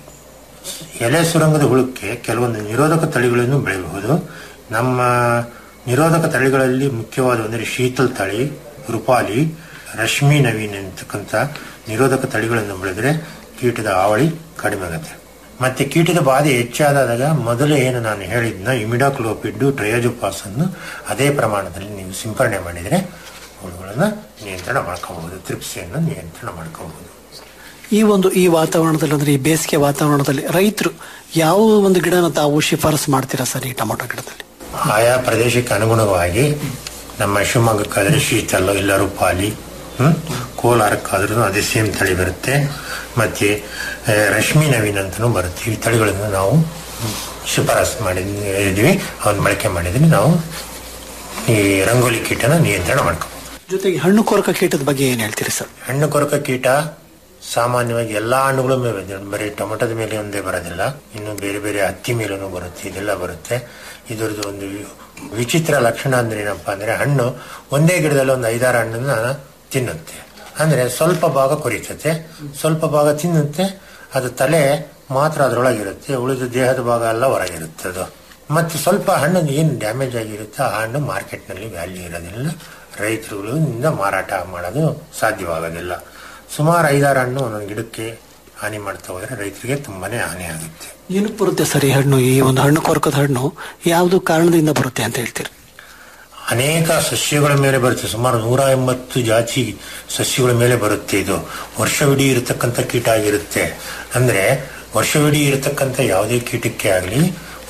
ಎಲೆ ಸುರಂಗದ ಹುಳುಕ್ಕೆ ಕೆಲವೊಂದು ನಿರೋಧಕ ತಳಿಗಳನ್ನು ಬೆಳೆಯಬಹುದು ನಮ್ಮ ನಿರೋಧಕ ತಳಿಗಳಲ್ಲಿ ಮುಖ್ಯವಾದ ಅಂದರೆ ಶೀತಲ್ ತಳಿ ರುಪಾಲಿ ರಶ್ಮಿ ನವೀನ್ ಅಂತಕ್ಕಂಥ ನಿರೋಧಕ ತಳಿಗಳನ್ನು ಬೆಳೆದ್ರೆ ಕೀಟದ ಹಾವಳಿ ಕಡಿಮೆ ಆಗುತ್ತೆ ಮತ್ತೆ ಕೀಟದ ಬಾಧೆ ಹೆಚ್ಚಾದಾಗ ಮೊದಲೇ ಏನು ನಾನು ಹೇಳಿದ್ನ ಇಮಿಡಾಕ್ಲೋಪಿಡ್ ಟ್ರಯೋಜೋಪಾಸ್ ಅನ್ನು ಅದೇ ಪ್ರಮಾಣದಲ್ಲಿ ನೀವು ಸಿಂಪರಣೆ ಮಾಡಿದರೆ ಹುಳುಗಳನ್ನ ನಿಯಂತ್ರಣ ಮಾಡ್ಕೋಬಹುದು ತ್ರಿಪ್ಸೆಯನ್ನು ನಿಯಂತ್ರಣ ಮಾಡ್ಕೋಬಹುದು ಈ ಒಂದು ಈ ವಾತಾವರಣದಲ್ಲಿ ಅಂದ್ರೆ ಈ ಬೇಸಿಗೆ ವಾತಾವರಣದಲ್ಲಿ ರೈತರು ಯಾವ ಒಂದು ಗಿಡನ ತಾವು ಶಿಫಾರಸು ಮಾಡ್ತೀರಾ ಸರ್ ಈ ಟೊಮೊಟೊ ಗಿಡದಲ್ಲಿ ಆಯಾ ಪ್ರದೇಶಕ್ಕೆ ಅನುಗುಣವಾಗಿ ನಮ್ಮ ಶಿವಮೊಗ್ಗಕ್ಕಾದ್ರೆ ಶೀತಲ್ ಇಲ್ಲ ರುಪಾಲಿ ಹ್ಮ್ ಕೋಲಾರಕ್ಕಾದ್ರೂ ಅದೇ ಸೇಮ್ ತಳಿ ಬರುತ್ತೆ ಮತ್ತೆ ಆ, ರಶ್ಮಿ ನವೀನ್ ಅಂತಲೂ ಬರುತ್ತೆ ಈ ತಳಿಗಳನ್ನು ನಾವು ಶಿಫಾರಸು ಮಾಡಿದ್ವಿ ಅವನ್ನ ಬಳಕೆ ಮಾಡಿದ್ರೆ ನಾವು ಈ ರಂಗೋಲಿ ಕೀಟನ ನಿಯಂತ್ರಣ ಮಾಡ್ಕೊ ಜೊತೆಗೆ ಹಣ್ಣು ಕೊರಕ ಕೀಟದ ಬಗ್ಗೆ ಏನ್ ಹೇಳ್ತೀರಿ ಸರ್ ಹಣ್ಣು ಕೊರಕ ಕೀಟ ಸಾಮಾನ್ಯವಾಗಿ ಎಲ್ಲಾ ಹಣ್ಣುಗಳ ಮೇಲೆ ಬರುತ್ತೆ. ಬರೀ ಟೊಮೆಟೊದ ಮೇಲೆ ಒಂದೇ ಬರೋದಿಲ್ಲ ಇನ್ನು ಬೇರೆ ಬೇರೆ ಹತ್ತಿ ಮೇಲೂ ಬರುತ್ತೆ ಇದೆಲ್ಲ ಬರುತ್ತೆ ಇದರದ್ದು ಒಂದು ವಿಚಿತ್ರ ಲಕ್ಷಣ ಅಂದ್ರೆ ಏನಪ್ಪಾ ಅಂದ್ರೆ ಹಣ್ಣು ಒಂದೇ ಗಿಡದಲ್ಲಿ ಒಂದು ಐದಾರು ಹಣ್ಣನ್ನ ತಿನ್ನುತ್ತೆ ಅಂದ್ರೆ ಸ್ವಲ್ಪ ಭಾಗ ಕೊರಿತತೆ ಸ್ವಲ್ಪ ಭಾಗ ತಿನ್ನುತ್ತೆ ಅದು ತಲೆ ಮಾತ್ರ ಅದರೊಳಗಿರುತ್ತೆ ಉಳಿದ ದೇಹದ ಭಾಗ ಎಲ್ಲ ಹೊರಗಿರುತ್ತೆ ಅದು ಮತ್ತೆ ಸ್ವಲ್ಪ ಹಣ್ಣು ಏನು ಡ್ಯಾಮೇಜ್ ಆಗಿರುತ್ತೆ ಆ ಹಣ್ಣು ಮಾರ್ಕೆಟ್ನಲ್ಲಿ ವ್ಯಾಲ್ಯೂ ಇರೋದಿಲ್ಲ ರೈತರುಗಳಿಂದ ಮಾರಾಟ ಮಾಡೋದು ಸಾಧ್ಯವಾಗೋದಿಲ್ಲ ಸುಮಾರು ಐದಾರು ಹಣ್ಣು ಒಂದೊಂದು ಗಿಡಕ್ಕೆ ಹಾನಿ ಮಾಡ್ತಾ ಹೋದ್ರೆ ರೈತರಿಗೆ ತುಂಬಾನೇ ಹಾನಿ ಆಗುತ್ತೆ ಏನಕ್ಕೆ ಬರುತ್ತೆ ಸರ್ ಈ ಹಣ್ಣು ಈ ಒಂದು ಹಣ್ಣು ಕೊರಕದ ಹಣ್ಣು ಯಾವುದು ಕಾರಣದಿಂದ ಬರುತ್ತೆ ಅಂತ ಹೇಳ್ತೀರಿ ಅನೇಕ ಸಸ್ಯಗಳ ಮೇಲೆ ಬರುತ್ತೆ ಸುಮಾರು ನೂರ ಎಂಬತ್ತು ಜಾತಿ ಸಸ್ಯಗಳ ಮೇಲೆ ಬರುತ್ತೆ ಇದು ವರ್ಷವಿಡೀ ಇರತಕ್ಕಂಥ ಕೀಟ ಆಗಿರುತ್ತೆ ಅಂದ್ರೆ ವರ್ಷವಿಡೀ ಇರತಕ್ಕಂಥ ಯಾವುದೇ ಕೀಟಕ್ಕೆ ಆಗಲಿ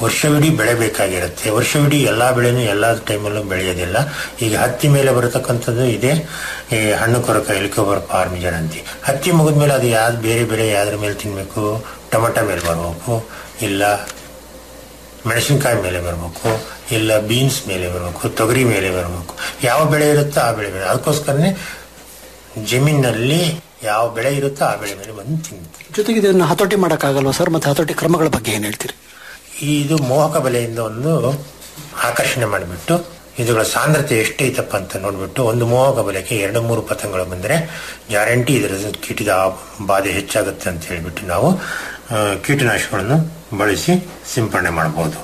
ವರ್ಷವಿಡೀ ಬೆಳೆ ಬೇಕಾಗಿರುತ್ತೆ ವರ್ಷವಿಡೀ ಎಲ್ಲಾ ಬೆಳೆನೂ ಎಲ್ಲಾ ಟೈಮಲ್ಲೂ ಬೆಳೆಯೋದಿಲ್ಲ ಈಗ ಹತ್ತಿ ಮೇಲೆ ಬರತಕ್ಕಂಥದ್ದು ಇದೆ ಈ ಹಣ್ಣು ಕೊರಕ ಎಲಿಕೋಬರ್ ಪಾರ್ಮಿಜನ್ ಅಂತ ಹತ್ತಿ ಮುಗಿದ್ಮೇಲೆ ಅದು ಯಾವ್ದು ಬೇರೆ ಬೆಳೆ ಯಾವ್ದ್ರ ಮೇಲೆ ತಿನ್ಬೇಕು ಟೊಮೆಟೊ ಮೇಲೆ ಬರಬೇಕು ಇಲ್ಲ ಮೆಣಸಿನ್ಕಾಯಿ ಮೇಲೆ ಬರಬೇಕು ಇಲ್ಲ ಬೀನ್ಸ್ ಮೇಲೆ ಬರಬೇಕು ತೊಗರಿ ಮೇಲೆ ಬರಬೇಕು ಯಾವ ಬೆಳೆ ಇರುತ್ತೋ ಆ ಬೆಳೆ ಮೇಲೆ ಅದಕ್ಕೋಸ್ಕರನೇ ಜಮೀನಲ್ಲಿ ಯಾವ ಬೆಳೆ ಇರುತ್ತೋ ಆ ಬೆಳೆ ಮೇಲೆ ಬಂದು ತಿಂತೀವಿ ಜೊತೆಗೆ ಇದನ್ನು ಹತೋಟಿ ಮಾಡೋಕ್ಕಾಗಲ್ವಾ ಸರ್ ಮತ್ತೆ ಹತೋಟಿ ಕ್ರಮಗಳ ಬಗ್ಗೆ ಏನ್ ಹೇಳ್ತೀರಿ ಇದು ಮೋಹಕ ಬೆಲೆಯಿಂದ ಒಂದು ಆಕರ್ಷಣೆ ಮಾಡಿಬಿಟ್ಟು ಇದುಗಳ ಸಾಂದ್ರತೆ ಎಷ್ಟೈತಪ್ಪ ಅಂತ ನೋಡ್ಬಿಟ್ಟು ಒಂದು ಮೋಹಕ ಬೆಲೆಗೆ ಎರಡು ಮೂರು ಪತಂಗಗಳು ಬಂದರೆ ಗ್ಯಾರಂಟಿ ಇದರ ಕೀಟದ ಆ- ಬಾಧೆ ಹೆಚ್ಚಾಗುತ್ತೆ ಅಂತ ಹೇಳಿಬಿಟ್ಟು ನಾವು ಆ, ಕೀಟನಾಶಕಗಳನ್ನು ಬಳಸಿ ಸಿಂಪಡಣೆ ಮಾಡಬಹುದು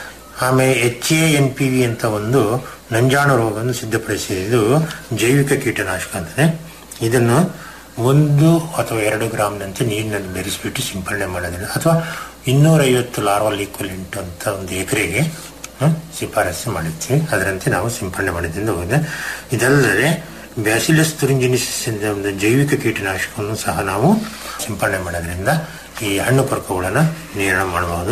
ಆಮೇಲೆ H A N P V ಅಂತ ಒಂದು ನಂಜಾಣು ರೋಗವನ್ನು ಸಿದ್ಧಪಡಿಸಿದ್ದು ಜೈವಿಕ ಕೀಟನಾಶಕ ಅಂತದೆ ಇದನ್ನು ಒಂದು ಅಥವಾ ಎರಡು ಗ್ರಾಮ್ನಂತೆ ನೀರಿನಲ್ಲಿ ಬೆರೆಸಿಬಿಟ್ಟು ಸಿಂಪಡಣೆ ಮಾಡೋದ್ರಿಂದ ಅಥವಾ ಇನ್ನೂರೈವತ್ತು ಲಾರ್ವಲ್ ಈಕ್ವಲೆಂಟ್ ಅಂತ ಒಂದು ಎಕರೆಗೆ ಹ್ಮ್, ಶಿಫಾರಸು ಮಾಡಿರ್ತೀವಿ ಅದರಂತೆ ನಾವು ಸಿಂಪಡಣೆ ಮಾಡಿದ್ರಿಂದ ಹೋಗಿದೆ ಇದಲ್ಲದೆ ಬ್ಯಾಸಿಲಸ್ ತುರಿಂಜಿನಿಸಿಸ್ ಎಂದ ಒಂದು ಜೈವಿಕ ಕೀಟನಾಶಕವನ್ನು ಸಹ ನಾವು ಸಿಂಪಡಣೆ ಮಾಡೋದ್ರಿಂದ ಈ ಹಣ್ಣು ಕೊರಕಗಳನ್ನು ನಿಯಂತ್ರಣ ಮಾಡಬಹುದು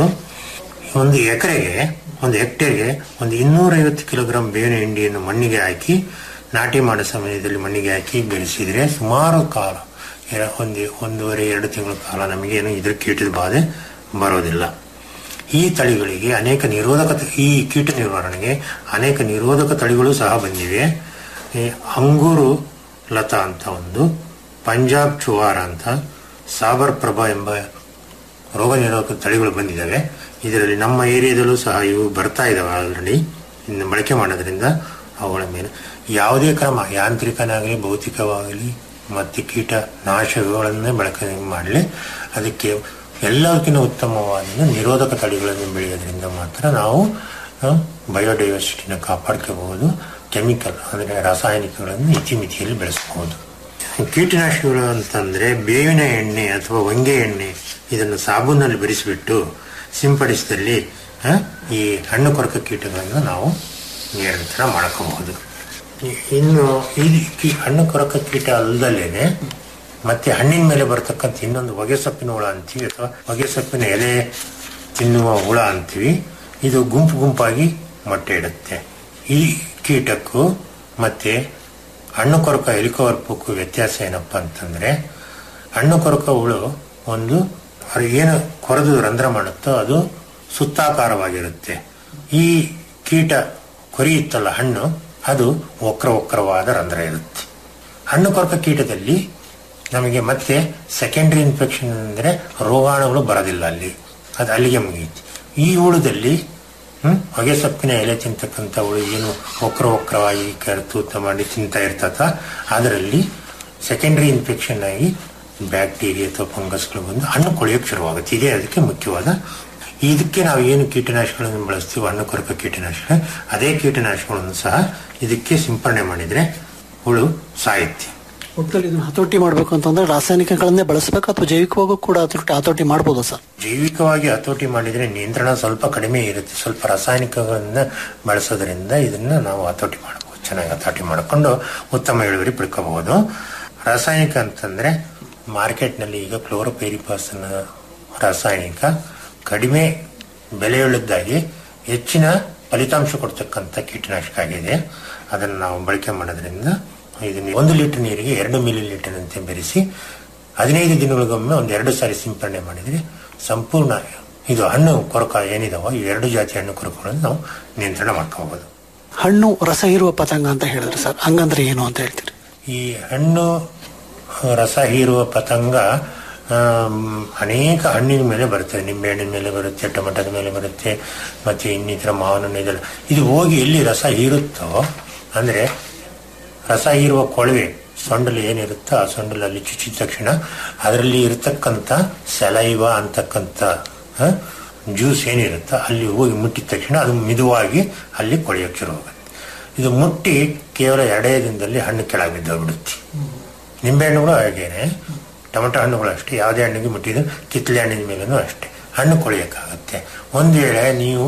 ಒಂದು ಎಕರೆಗೆ ಒಂದು ಹೆಕ್ಟೇರ್ಗೆ ಒಂದು ಇನ್ನೂರೈವತ್ತು ಕಿಲೋಗ್ರಾಂ ಬೇವಿನ ಹಿಂಡಿಯನ್ನು ಮಣ್ಣಿಗೆ ಹಾಕಿ ನಾಟಿ ಮಾಡೋ ಸಮಯದಲ್ಲಿ ಮಣ್ಣಿಗೆ ಹಾಕಿ ಬೆಳೆಸಿದ್ರೆ ಸುಮಾರು ಕಾಲ ಎರ- ಒಂದು ಒಂದೂವರೆ ಎರಡು ತಿಂಗಳ ಕಾಲ ನಮಗೇನು ಇದ್ರ ಕೀಟದ ಬಾಧೆ ಬರೋದಿಲ್ಲ ಈ ತಳಿಗಳಿಗೆ ಅನೇಕ ನಿರೋಧಕ ತ- ಈ ಕೀಟ ನಿವಾರಣೆಗೆ ಅನೇಕ ನಿರೋಧಕ ತಳಿಗಳು ಸಹ ಬಂದಿವೆ ಈ ಅಂಗೂರು ಲತಾ ಅಂತ ಒಂದು ಪಂಜಾಬ್ ಚುವಾರ ಅಂತ ಸಾಬರ್ ಪ್ರಭಾ ಎಂಬ ರೋಗ ನಿರೋಧಕ ತಳಿಗಳು ಬಂದಿದ್ದಾವೆ ಇದರಲ್ಲಿ ನಮ್ಮ ಏರಿಯಾದಲ್ಲೂ ಸಹ ಇವು ಬರ್ತಾ ಇದಾವೆ ಆಲ್ರೆಡಿ ಇನ್ನು ಬಳಕೆ ಮಾಡೋದ್ರಿಂದ ಅವುಗಳ ಮೇಲೆ ಯಾವುದೇ ಕ್ರಮ ಯಾಂತ್ರಿಕನಾಗಲಿ ಭೌತಿಕವಾಗಲಿ ಮತ್ತು ಕೀಟ ನಾಶಗಳನ್ನೇ ಬಳಕೆ ಮಾಡಲಿ ಅದಕ್ಕೆ ಎಲ್ಲದಕ್ಕಿಂತ ಉತ್ತಮವಾದ ನಿರೋಧಕ ತಳಿಗಳನ್ನು ಬೆಳೆಯೋದ್ರಿಂದ ಮಾತ್ರ ನಾವು ಬಯೋಡೈವರ್ಸಿಟಿನ ಕಾಪಾಡ್ಕೋಬಹುದು ಕೆಮಿಕಲ್ ಅಂದರೆ ರಾಸಾಯನಿಕಗಳನ್ನು ಇತಿಮಿತಿಯಲ್ಲಿ ಬೆಳೆಸಬಹುದು ಕೀಟನಾಶಕಗಳು ಅಂತಂದ್ರೆ ಬೇವಿನ ಎಣ್ಣೆ ಅಥವಾ ಹೊಂಗೆ ಎಣ್ಣೆ ಇದನ್ನು ಸಾಬೂನಲ್ಲಿ ಬೆರೆಸಿಬಿಟ್ಟು ಸಿಂಪಡಿಸಿದಲ್ಲಿ ಆ, ಈ ಹಣ್ಣು ಕೊರಕ ಕೀಟಗಳನ್ನು ನಾವು ನಿಯಂತ್ರಣ ಮಾಡ್ಕೋಬಹುದು ಇ- ಇನ್ನು ಈ ಕಿ- ಹಣ್ಣು ಕೊರಕ ಕೀಟ ಅಲ್ಲದಲ್ಲೇನೆ ಮತ್ತೆ ಹಣ್ಣಿನ ಮೇಲೆ ಬರ್ತಕ್ಕಂಥ ಇನ್ನೊಂದು ಹೊಗೆ ಸೊಪ್ಪಿನ ಹುಳ ಅಂತೀವಿ ಅಥವಾ ಹೊಗೆ ಸೊಪ್ಪಿನ ಎಲೆ ತಿನ್ನುವ ಹುಳ ಅಂತೀವಿ ಇದು ಗುಂಪು ಗುಂಪಾಗಿ ಮೊಟ್ಟೆ ಇಡುತ್ತೆ ಈ ಕೀಟಕ್ಕೂ ಮತ್ತೆ ಹಣ್ಣು ಕೊರಕ ಹೆಲಿಕೋವರ್ಪಕ್ಕೂ ವ್ಯತ್ಯಾಸ ಏನಪ್ಪಾ ಅಂತಂದ್ರೆ ಹಣ್ಣು ಕೊರಕ ಹುಳು ಒಂದು ಅದು ಏನು ಕೊರೆದು ರಂಧ್ರ ಮಾಡುತ್ತೋ ಅದು ಸುತ್ತಾಕಾರವಾಗಿರುತ್ತೆ ಈ ಕೀಟ ಕೊರಿಯುತ್ತಲ್ಲ ಹಣ್ಣು ಅದು ವಕ್ರ ವಕ್ರವಾದ ರಂಧ್ರ ಇರುತ್ತೆ ಹಣ್ಣು ಕೊರಕ ಕೀಟದಲ್ಲಿ ನಮಗೆ ಮತ್ತೆ ಸೆಕೆಂಡರಿ ಇನ್ಫೆಕ್ಷನ್ ಅಂದ್ರೆ ರೋಗಾಣುಗಳು ಬರೋದಿಲ್ಲ ಅಲ್ಲಿ ಅದು ಅಲ್ಲಿಗೆ ಮುಗಿಯುತ್ತೆ ಈ ಹುಳುದಲ್ಲಿ ಹ್ಮ್ ಹೊಗೆ ಸೊಪ್ಪಿನ ಎಲೆ ತಿಂತಕ್ಕಂಥ ಹುಳು ಏನು ವಕ್ರ ವಕ್ರವಾಗಿ ಕ- ತೂತ ಮಾಡಿ ತಿಂತಾ ಇರ್ತದ ಅದರಲ್ಲಿ ಸೆಕೆಂಡರಿ ಇನ್ಫೆಕ್ಷನ್ ಆಗಿ ಬ್ಯಾಕ್ಟೀರಿಯಾ ಅಥವಾ ಫಂಗಸ್ಗಳು ಬಂದು ಹಣ್ಣು ಕೊಳೆಯೋಕೆ ಶುರುವಾಗುತ್ತೆ ಇದೇ ಅದಕ್ಕೆ ಮುಖ್ಯವಾದ ಇದಕ್ಕೆ ನಾವು ಏನು ಕೀಟನಾಶಕಗಳನ್ನು ಬಳಸ್ತೀವಿ ಹಣ್ಣು ಕೊರಕ ಕೀಟನಾಶಕ ಅದೇ ಕೀಟನಾಶಕಗಳನ್ನು ಸಹ ಇದಕ್ಕೆ ಸಿಂಪಡಣೆ ಮಾಡಿದ್ರೆ ಹುಳು ಸಾಯುತ್ತೆ ಒಟ್ಟಲ್ಲಿ ಇದನ್ನ ಹತೋಟಿ ಮಾಡಬೇಕು ಅಂತಂದ್ರೆ ರಾಸಾಯನಿಕಗಳನ್ನೇ ಬಳಸಬೇಕು ಅಥವಾ ಜೈವಿಕವಾಗೂ ಕೂಡ ಹತೋಟಿ ಹತೋಟಿ ಮಾಡ್ಬೋದು ಸರ್ ಜೈವಿಕವಾಗಿ ಹತೋಟಿ ಮಾಡಿದ್ರೆ ನಿಯಂತ್ರಣ ಸ್ವಲ್ಪ ಕಡಿಮೆ ಇರುತ್ತೆ ಸ್ವಲ್ಪ ರಾಸಾಯನಿಕಗಳನ್ನ ಬಳಸೋದ್ರಿಂದ ಇದನ್ನ ನಾವು ಹತೋಟಿ ಮಾಡಬಹುದು ಚೆನ್ನಾಗಿ ಹತೋಟಿ ಮಾಡಿಕೊಂಡು ಉತ್ತಮ ಇಳುವರಿ ಪಡ್ಕೋಬಹುದು ರಾಸಾಯನಿಕ ಅಂತಂದ್ರೆ ಮಾರ್ಕೆಟ್ನಲ್ಲಿ ಈಗ ಕ್ಲೋರೋಪೆರಿಪಾಸ್ ಅನ್ನೋ ರಾಸಾಯನಿಕ ಕಡಿಮೆ ಬೆಲೆಯುಳ್ಳದ್ದಾಗಿ ಹೆಚ್ಚಿನ ಫಲಿತಾಂಶ ಕೊಡ್ತಕ್ಕಂಥ ಕೀಟನಾಶಕ ಆಗಿದೆ ಅದನ್ನು ನಾವು ಬಳಕೆ ಮಾಡೋದ್ರಿಂದ ಇದನ್ನ ಒಂದು ಲೀಟರ್ ನೀರಿಗೆ ಎರಡು ಮಿಲಿ ಲೀಟರ್ ಅಂತೆ ಬೆರೆಸಿ ಹದಿನೈದು ದಿನಗಳಿಗೊಮ್ಮೆ ಒಂದು ಎರಡು ಸಾರಿ ಸಿಂಪಡಣೆ ಮಾಡಿದ್ರೆ ಸಂಪೂರ್ಣ ಇದು ಹಣ್ಣು ಕೊರಕ ಏನಿದಾವೋ ಈ ಎರಡು ಜಾತಿ ಹಣ್ಣು ಕೊರಕಗಳನ್ನು ನಾವು ನಿಯಂತ್ರಣ ಮಾಡ್ಕೋಬಹುದು ಹಣ್ಣು ರಸ ಹೀರುವ ಪತಂಗ ಅಂತ ಹೇಳಿದ್ರಿ ಸರ್ ಹಂಗಂದ್ರೆ ಏನು ಅಂತ ಹೇಳ್ತೀರಿ ಈ ಹಣ್ಣು ರಸ ಹೀರುವ ಪತಂಗ ಆಮ್, ಅನೇಕ ಹಣ್ಣಿನ ಮೇಲೆ ಬರುತ್ತೆ ನಿಂಬೆ ಹಣ್ಣಿನ ಮೇಲೆ ಬರುತ್ತೆ ಟೊಮೆಟೊದ ಮೇಲೆ ಬರುತ್ತೆ ಮತ್ತೆ ಇನ್ನಿತರ ಮಾವಿನ ಹಣ್ಣು ಇದೆಲ್ಲ ಇದು ಹೋಗಿ ಎಲ್ಲಿ ರಸ ಹೀರುತ್ತೋ ಅಂದ್ರೆ ರಸ ಹೀರುವ ಕೊಳವೆ ಸೊಂಡಲು ಏನಿರುತ್ತೋ ಆ ಸೊಂಡಲಲ್ಲಿ ಚುಚ್ಚಿದ ತಕ್ಷಣ ಅದರಲ್ಲಿ ಇರತಕ್ಕಂಥ ಸಲೈವ ಅಂತಕ್ಕಂಥ ಜ್ಯೂಸ್ ಏನಿರುತ್ತೋ ಅಲ್ಲಿ ಹೋಗಿ ಮುಟ್ಟಿದ ತಕ್ಷಣ ಅದು ಮಿದುವಾಗಿ ಅಲ್ಲಿ ಕೊಳೆಯೋಕೆ ಶುರುವಾಗುತ್ತೆ ಇದು ಮುಟ್ಟಿ ಕೇವಲ ಎರಡೇ ದಿನದಲ್ಲಿ ಹಣ್ಣು ಕೆಳಗೆ ಬಿದ್ದೋಗ್ಬಿಡುತ್ತೆ ನಿಂಬೆ ಹಣ್ಣುಗಳು ಹಾಗೇನೆ ಟೊಮೆಟೊ ಹಣ್ಣುಗಳು ಅಷ್ಟೇ ಯಾವುದೇ ಹಣ್ಣಿಗೆ ಮುಟ್ಟಿದ್ದು ಕಿತ್ತಳೆ ಹಣ್ಣಿನ ಮೇಲೂ ಅಷ್ಟೇ ಹಣ್ಣು ಕೊಳೆಯೋಕ್ಕಾಗತ್ತೆ ಒಂದು ವೇಳೆ ನೀವು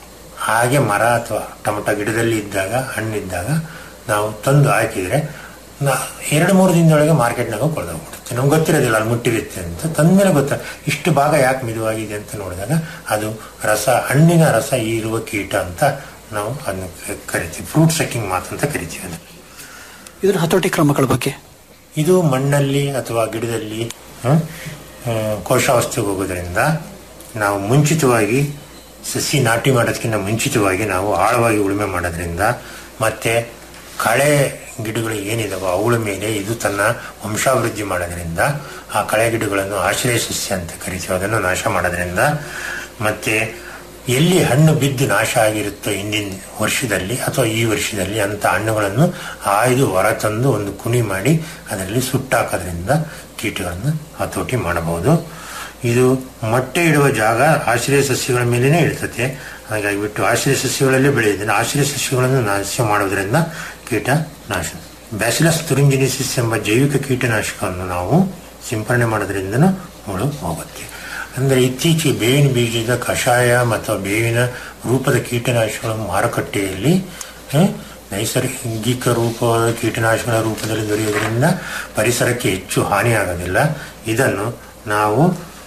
ಹಾಗೆ ಮರ ಅಥವಾ ಟೊಮೆಟೊ ಗಿಡದಲ್ಲಿ ಇದ್ದಾಗ ಹಣ್ಣಿದ್ದಾಗ ನಾವು ತಂದು ಹಾಕಿದ್ರೆ ನಾ ಎರಡು ಮೂರು ದಿನದೊಳಗೆ ಮಾರ್ಕೆಟ್ನಾಗ ಕೊಳ್ದೋಗ್ಬಿಡುತ್ತೆ ನಮ್ಗೆ ಗೊತ್ತಿರೋದಿಲ್ಲ ಅಲ್ಲಿ ಮುಟ್ಟಿರುತ್ತೆ ಅಂತ ತಂದ್ಮೇಲೆ ಗೊತ್ತ ಇಷ್ಟು ಭಾಗ ಯಾಕೆ ಮಿದುವಾಗಿದೆ ಅಂತ ನೋಡಿದಾಗ ಅದು ರಸ ಹಣ್ಣಿನ ರಸ ಇರುವ ಕೀಟ ಅಂತ ನಾವು ಅದನ್ನು ಕರಿತೀವಿ ಫ್ರೂಟ್ ಸೆಕ್ಕಿಂಗ್ ಮಾತು ಅಂತ ಕರಿತೀವಿ ಅದನ್ನು ಇದರ ಹತೋಟಿ ಕ್ರಮಗಳ ಬಗ್ಗೆ ಇದು ಮಣ್ಣಲ್ಲಿ ಅಥವಾ ಗಿಡದಲ್ಲಿ ಹ್ಮ್, ಆ, ಕೋಶಾವಸ್ಥೆಗೆ ಹೋಗೋದ್ರಿಂದ ನಾವು ಮುಂಚಿತವಾಗಿ ಸಸಿ ನಾಟಿ ಮಾಡೋದಕ್ಕಿಂತ ಮುಂಚಿತವಾಗಿ ನಾವು ಆಳವಾಗಿ ಉಳುಮೆ ಮಾಡೋದ್ರಿಂದ ಮತ್ತೆ ಕಳೆ ಗಿಡಗಳು ಏನಿದಾವೋ ಅವುಗಳ ಮೇಲೆ ಇದು ತನ್ನ ವಂಶಾಭಿವೃದ್ಧಿ ಮಾಡೋದ್ರಿಂದ ಆ ಕಳೆ ಗಿಡಗಳನ್ನು ಆಶ್ರಯ ಸಸ್ಯ ಅಂತ ಕರಿತೀವಿ ಅದನ್ನು ನಾಶ ಮಾಡೋದ್ರಿಂದ ಮತ್ತೆ ಎಲ್ಲಿ ಹಣ್ಣು ಬಿದ್ದು ನಾಶ ಆಗಿರುತ್ತೋ ಹಿಂದಿನ ವರ್ಷದಲ್ಲಿ ಅಥವಾ ಈ ವರ್ಷದಲ್ಲಿ ಅಂತ ಹಣ್ಣುಗಳನ್ನು ಆಯ್ದು ಹೊರತಂದು ಒಂದು ಕುಣಿ ಮಾಡಿ ಅದರಲ್ಲಿ ಸುಟ್ಟಾಕೋದ್ರಿಂದ ಕೀಟಗಳನ್ನು ಹತೋಟಿ ಮಾಡಬಹುದು ಇದು ಮೊಟ್ಟೆ ಇಡುವ ಜಾಗ ಆಶ್ರಯ ಸಸ್ಯಗಳ ಮೇಲೇನೆ ಇರ್ತದೆ ಹಾಗಾಗಿ ಬಿಟ್ಟು ಆಶ್ರಯ ಸಸ್ಯಗಳಲ್ಲೇ ಬೆಳೆಯುವುದಿಲ್ಲ ಆಶ್ರಯ ಸಸ್ಯಗಳನ್ನು ನಾಶ ಮಾಡೋದ್ರಿಂದ ಕೀಟ ನಾಶ ಬ್ಯಾಸಿಲಸ್ ತುರಿಂಜಿನಿಸಿಸ್ ಎಂಬ ಜೈವಿಕ ಕೀಟನಾಶಕವನ್ನು ನಾವು ಸಿಂಪರಣೆ ಮಾಡೋದ್ರಿಂದನೂ ಹುಳು ಹೋಗುತ್ತೆ ಅಂದರೆ ಇತ್ತೀಚೆಗೆ ಬೇವಿನ ಬೀಜದ ಕಷಾಯ ಮತ್ತು ಬೇವಿನ ರೂಪದ ಕೀಟನಾಶಕಗಳು ಮಾರುಕಟ್ಟೆಯಲ್ಲಿ ಆ, ನೈಸರ್ಗಿಕ ರೂಪವಾದ ಕೀಟನಾಶಕಗಳ ರೂಪದಲ್ಲಿ ದೊರೆಯುವುದರಿಂದ ಪರಿಸರಕ್ಕೆ ಹೆಚ್ಚು ಹಾನಿಯಾಗೋದಿಲ್ಲ ಇದನ್ನು ನಾವು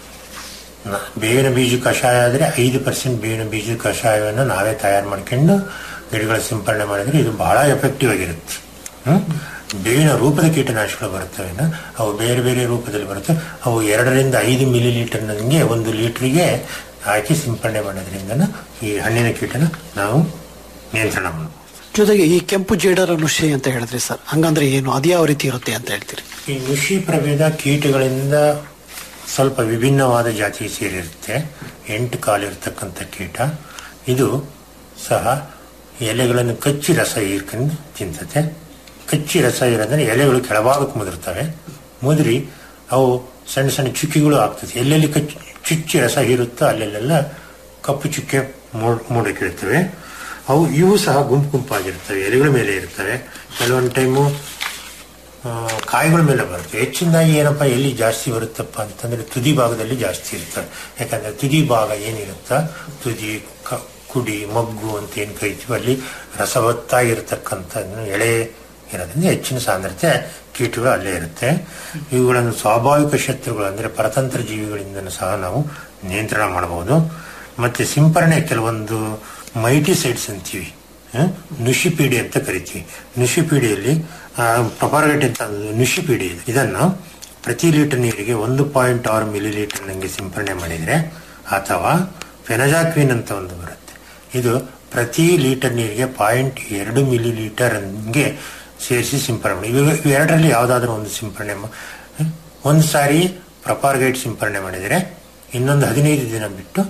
ನ- ಬೇವಿನ ಬೀಜ ಕಷಾಯ ಆದರೆ ಐದು ಪರ್ಸೆಂಟ್ ಬೇವಿನ ಬೀಜದ ಕಷಾಯವನ್ನು ನಾವೇ ತಯಾರು ಮಾಡ್ಕೊಂಡು ಗಿಡಗಳ ಸಿಂಪರಣೆ ಮಾಡಿದ್ರೆ ಇದು ಬಹಳ ಎಫೆಕ್ಟಿವ್ ಆಗಿರುತ್ತೆ ಹ್ಮ್? ಬೇವಿನ ರೂಪದ ಕೀಟನಾಶಕಗಳು ಬರುತ್ತವೆ ನ? ಅವು ಬೇರೆ ಬೇರೆ ರೂಪದಲ್ಲಿ ಬರುತ್ತೆ ಅವು ಎರಡರಿಂದ ಐದು ಮಿಲಿ ಲೀಟರ್ ನನಗೆ ಒಂದು ಲೀಟರ್ಗೆ ಹಾಕಿ ಸಿಂಪರಣೆ ಮಾಡೋದ್ರಿಂದ ಈ ಹಣ್ಣಿನ ಕೀಟನ ನಾವು ನಿಯಂತ್ರಣ ಮಾಡಬಹುದು ಜೊತೆಗೆ ಈ ಕೆಂಪು ಜೇಡರ ನುಷಿ ಅಂತ ಹೇಳಿದ್ರಿ ಸರ್ ಹಂಗಂದ್ರೆ ಏನು ಅದು ಯಾವ ರೀತಿ ಇರುತ್ತೆ ಅಂತ ಹೇಳ್ತೀರಿ ಈ ನುಷಿ ಪ್ರಭೇದ ಕೀಟಗಳಿಂದ ಸ್ವಲ್ಪ ವಿಭಿನ್ನವಾದ ಜಾತಿಗೆ ಸೇರಿರುತ್ತೆ ಎಂಟು ಕಾಲಿರ್ತಕ್ಕಂಥ ಕೀಟ ಇದು ಸಹ ಎಲೆಗಳನ್ನು ಕಚ್ಚಿ ರಸ ಹೀರ್ಕೊಂಡು ತಿಂತತೆ ಕಚ್ಚಿ ರಸ ಇರೋದ್ರೆ ಎಲೆಗಳು ಕೆಳಭಾಗಕ್ಕೆ ಮುದುರ್ತವೆ ಮುದುರಿ ಅವು ಸಣ್ಣ ಸಣ್ಣ ಚುಕ್ಕಿಗಳು ಆಗ್ತದೆ ಎಲ್ಲೆಲ್ಲಿ ಕಚ್ಚಿ ಚುಚ್ಚಿ ರಸ ಹೀರುತ್ತೋ ಅಲ್ಲೆಲ್ಲೆಲ್ಲ ಕಪ್ಪು ಚುಕ್ಕೆ ಮೂಡ್ ಮೂಡಕ್ಕಿರ್ತವೆ ಅವು ಇವು ಸಹ ಗುಂಪು ಗುಂಪಾಗಿರ್ತವೆ ಎಲೆಗಳ ಮೇಲೆ ಇರ್ತವೆ ಕೆಲವೊಂದು ಟೈಮು ಆ, ಕಾಯಿಗಳ ಮೇಲೆ ಬರುತ್ತೆ ಹೆಚ್ಚಿನದಾಗಿ ಏನಪ್ಪ ಎಲ್ಲಿ ಜಾಸ್ತಿ ಬರುತ್ತಪ್ಪ ಅಂತಂದ್ರೆ ತುದಿ ಭಾಗದಲ್ಲಿ ಜಾಸ್ತಿ ಇರ್ತವೆ ಯಾಕಂದ್ರೆ ತುದಿ ಭಾಗ ಏನಿರುತ್ತ ತುದಿ ಕ- ಕುಡಿ ಮಗ್ಗು ಅಂತ ಏನ್ ಕರಿತೀವಿ ಅಲ್ಲಿ ರಸವತ್ತಾಗಿರ್ತಕ್ಕಂಥ ಎಳೆ ಇರೋದ್ರಿಂದ ಹೆಚ್ಚಿನ ಸಾಂದ್ರತೆ ಕೀಟಗಳು ಅಲ್ಲೇ ಇರುತ್ತೆ ಇವುಗಳನ್ನು ಸ್ವಾಭಾವಿಕ ಶತ್ರುಗಳು ಅಂದ್ರೆ ಪರತಂತ್ರ ಜೀವಿಗಳಿಂದ ಸಹ ನಾವು ನಿಯಂತ್ರಣ ಮಾಡಬಹುದು ಮತ್ತೆ ಸಿಂಪರಣೆ ಕೆಲವೊಂದು ಮೈಟಿಸೈಡ್ಸ್ ಅಂತೀವಿ ಹ? ನುಷಿಪೀಡಿ ಅಂತ ಕರಿತೀವಿ ನುಷಿಪೀಡಿಯಲ್ಲಿ ಪ್ರೊಪಾರ್ಗೇಟ್ ಅಂತ ಒಂದು ನುಷಿಪೀಡಿ ಇದೆ ಇದನ್ನು ಪ್ರತಿ ಲೀಟರ್ ನೀರಿಗೆ ಒಂದು ಪಾಯಿಂಟ್ ಆರು ಮಿಲಿ ಲೀಟರ್ ನಂಗೆ ಸಿಂಪರಣೆ ಮಾಡಿದ್ರೆ ಅಥವಾ ಫೆನಜಾಕ್ವಿನ್ ಅಂತ ಒಂದು ಬರುತ್ತೆ ಇದು ಪ್ರತಿ ಲೀಟರ್ ನೀರಿಗೆ ಪಾಯಿಂಟ್ ಎರಡು ಮಿಲಿ ಲೀಟರ್ ಹಂಗೆ ಸೇರಿಸಿ ಸಿಂಪರಣೆ ಮಾಡಿ ಇವಾಗ ಇವೆರಡರಲ್ಲಿ ಯಾವುದಾದ್ರೂ ಒಂದು ಸಿಂಪರಣೆ ಮಾ- ಹ? ಒಂದು ಸಾರಿ ಪ್ರಪಾರ್ಗೈಟ್ ಸಿಂಪರಣೆ ಮಾಡಿದರೆ ಇನ್ನೊಂದು ಹದಿನೈದು ದಿನ ಬಿಟ್ಟು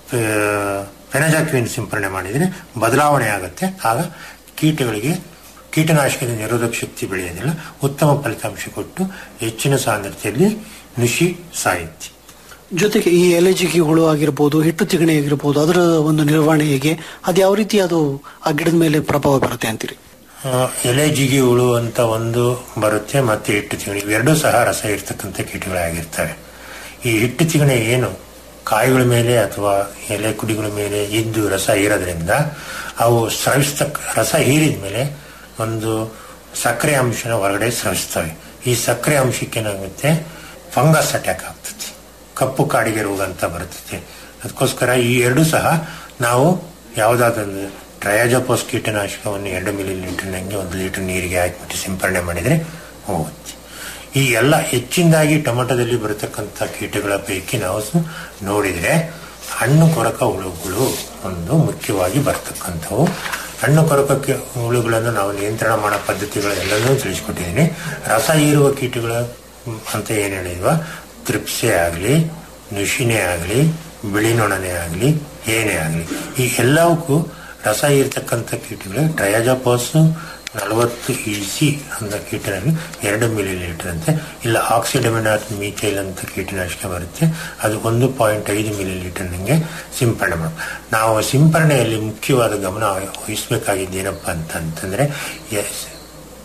ಫೆನಜಾಕ್ವಿನ್ ಸಿಂಪರಣೆ ಮಾಡಿದರೆ ಬದಲಾವಣೆ ಆಗುತ್ತೆ ಆಗ ಕೀಟಗಳಿಗೆ ಕೀಟನಾಶಕದ ನಿರೋಧಕ ಶಕ್ತಿ ಬೆಳೆಯೋದಿಲ್ಲ ಉತ್ತಮ ಫಲಿತಾಂಶ ಕೊಟ್ಟು ಹೆಚ್ಚಿನ ಸಾಂದ್ರತೆಯಲ್ಲಿ ನುಷಿ ಸಾಯುತ್ತೆ ಜೊತೆಗೆ ಈ ಎಲೆಜಿಗಿ ಹುಳು ಆಗಿರ್ಬೋದು ಹಿಟ್ಟು ತಿಗಣೆ ಆಗಿರ್ಬೋದು ಅದರ ಒಂದು ನಿರ್ವಹಣೆ ಹೇಗೆ ಅದು ಯಾವ ರೀತಿ ಅದು ಆ ಗಿಡದ ಮೇಲೆ ಪ್ರಭಾವ ಬರುತ್ತೆ ಅಂತೀರಿ ಆ, ಎಲೆ ಜಿಗಿ ಹುಳು ಅಂತ ಒಂದು ಬರುತ್ತೆ ಮತ್ತೆ ಹಿಟ್ಟು ತಿಗಣೆ ಇವೆರಡೂ ಸಹ ರಸ ಇರ್ತಕ್ಕಂಥ ಕೀಟಗಳಾಗಿರ್ತವೆ ಈ ಹಿಟ್ಟು ತಿಗಣೆ ಏನು ಕಾಯಿಗಳ ಮೇಲೆ ಅಥವಾ ಎಲೆ ಕುಡಿಗಳ ಮೇಲೆ ಇದ್ದು ರಸ ಹೀರೋದ್ರಿಂದ ಅವು ಸ್ರವಿಸ್ತಕ್ಕ ರಸ ಹೀರಿದ ಮೇಲೆ ಒಂದು ಸಕ್ಕರೆ ಅಂಶನ ಹೊರಗಡೆ ಸ್ರವಿಸ್ತವೆ ಈ ಸಕ್ಕರೆ ಅಂಶಕ್ಕೆ ಏನಾಗುತ್ತೆ ಫಂಗಸ್ ಅಟ್ಯಾಕ್ ಆಗ್ತದೆ ಕಪ್ಪು ಕಾಡಿಗೆ ರೋಗ ಅಂತ ಬರುತ್ತದೆ ಅದಕ್ಕೋಸ್ಕರ ಈ ಎರಡು ಸಹ ನಾವು ಯಾವುದಾದೊಂದು ಟ್ರಯಾಜಪೋಸ್ ಕೀಟನಾಶಕವನ್ನು ಎರಡು ಮಿಲಿ ಲೀಟರ್ನಂಗೆ ಒಂದು ಲೀಟರ್ ನೀರಿಗೆ ಹಾಕಿಬಿಟ್ಟು ಸಿಂಪರಣೆ ಮಾಡಿದರೆ ಹೋಗುತ್ತೆ ಈ ಎಲ್ಲ ಹೆಚ್ಚಿನದಾಗಿ ಟೊಮೆಟೊದಲ್ಲಿ ಬರತಕ್ಕಂಥ ಕೀಟಗಳ ಪೈಕಿ ನಾವು ಸ- ನೋಡಿದರೆ ಹಣ್ಣು ಕೊರಕ ಹುಳುಗಳು ಒಂದು ಮುಖ್ಯವಾಗಿ ಬರ್ತಕ್ಕಂಥವು ಹಣ್ಣು ಕೊರಕಕ್ಕೆ ಹುಳುಗಳನ್ನು ನಾವು ನಿಯಂತ್ರಣ ಮಾಡೋ ಪದ್ಧತಿಗಳೆಲ್ಲನೂ ತಿಳಿಸ್ಕೊಟ್ಟಿದ್ದೀನಿ ರಸ ಹೀರುವ ಕೀಟಗಳ ಹ್ಮ್, ಅಂತ ಏನು ಹೇಳಿದ್ವ ತ್ರಿಪ್ಸೆ ಆಗಲಿ ನುಷಿನೇ ಆಗಲಿ ಬಿಳಿ ನೊಣನೆ ಆಗಲಿ ಏನೇ ಆಗಲಿ ಈ ಎಲ್ಲವಕ್ಕೂ ರಸ ಇರ್ತಕ್ಕಂಥ ಕೀಟಗಳು ಟ್ರಯಾಜಾಪಾಸ್ ನಲವತ್ತು ಇಸಿ ಅಂತ ಕೀಟನಾಶಕ ಎರಡು ಮಿಲಿ ಲೀಟರ್ ಅಂತೆ ಇಲ್ಲ ಆಕ್ಸಿಡಮಿನಾಟ್ ಮೀಥೈಲ್ ಅಂತ ಕೀಟನಾಶಕ ಬರುತ್ತೆ ಅದು ಒಂದು ಪಾಯಿಂಟ್ ಐದು ಮಿಲಿ ಲೀಟರ್ ನಂಗೆ ಸಿಂಪರಣೆ ಮಾಡ ನಾವು ಸಿಂಪರಣೆಯಲ್ಲಿ ಮುಖ್ಯವಾದ ಗಮನ ವಹಿಸಬೇಕಾಗಿದ್ದೇನಪ್ಪ ಅಂತಂತಂದ್ರೆ ಎಸ್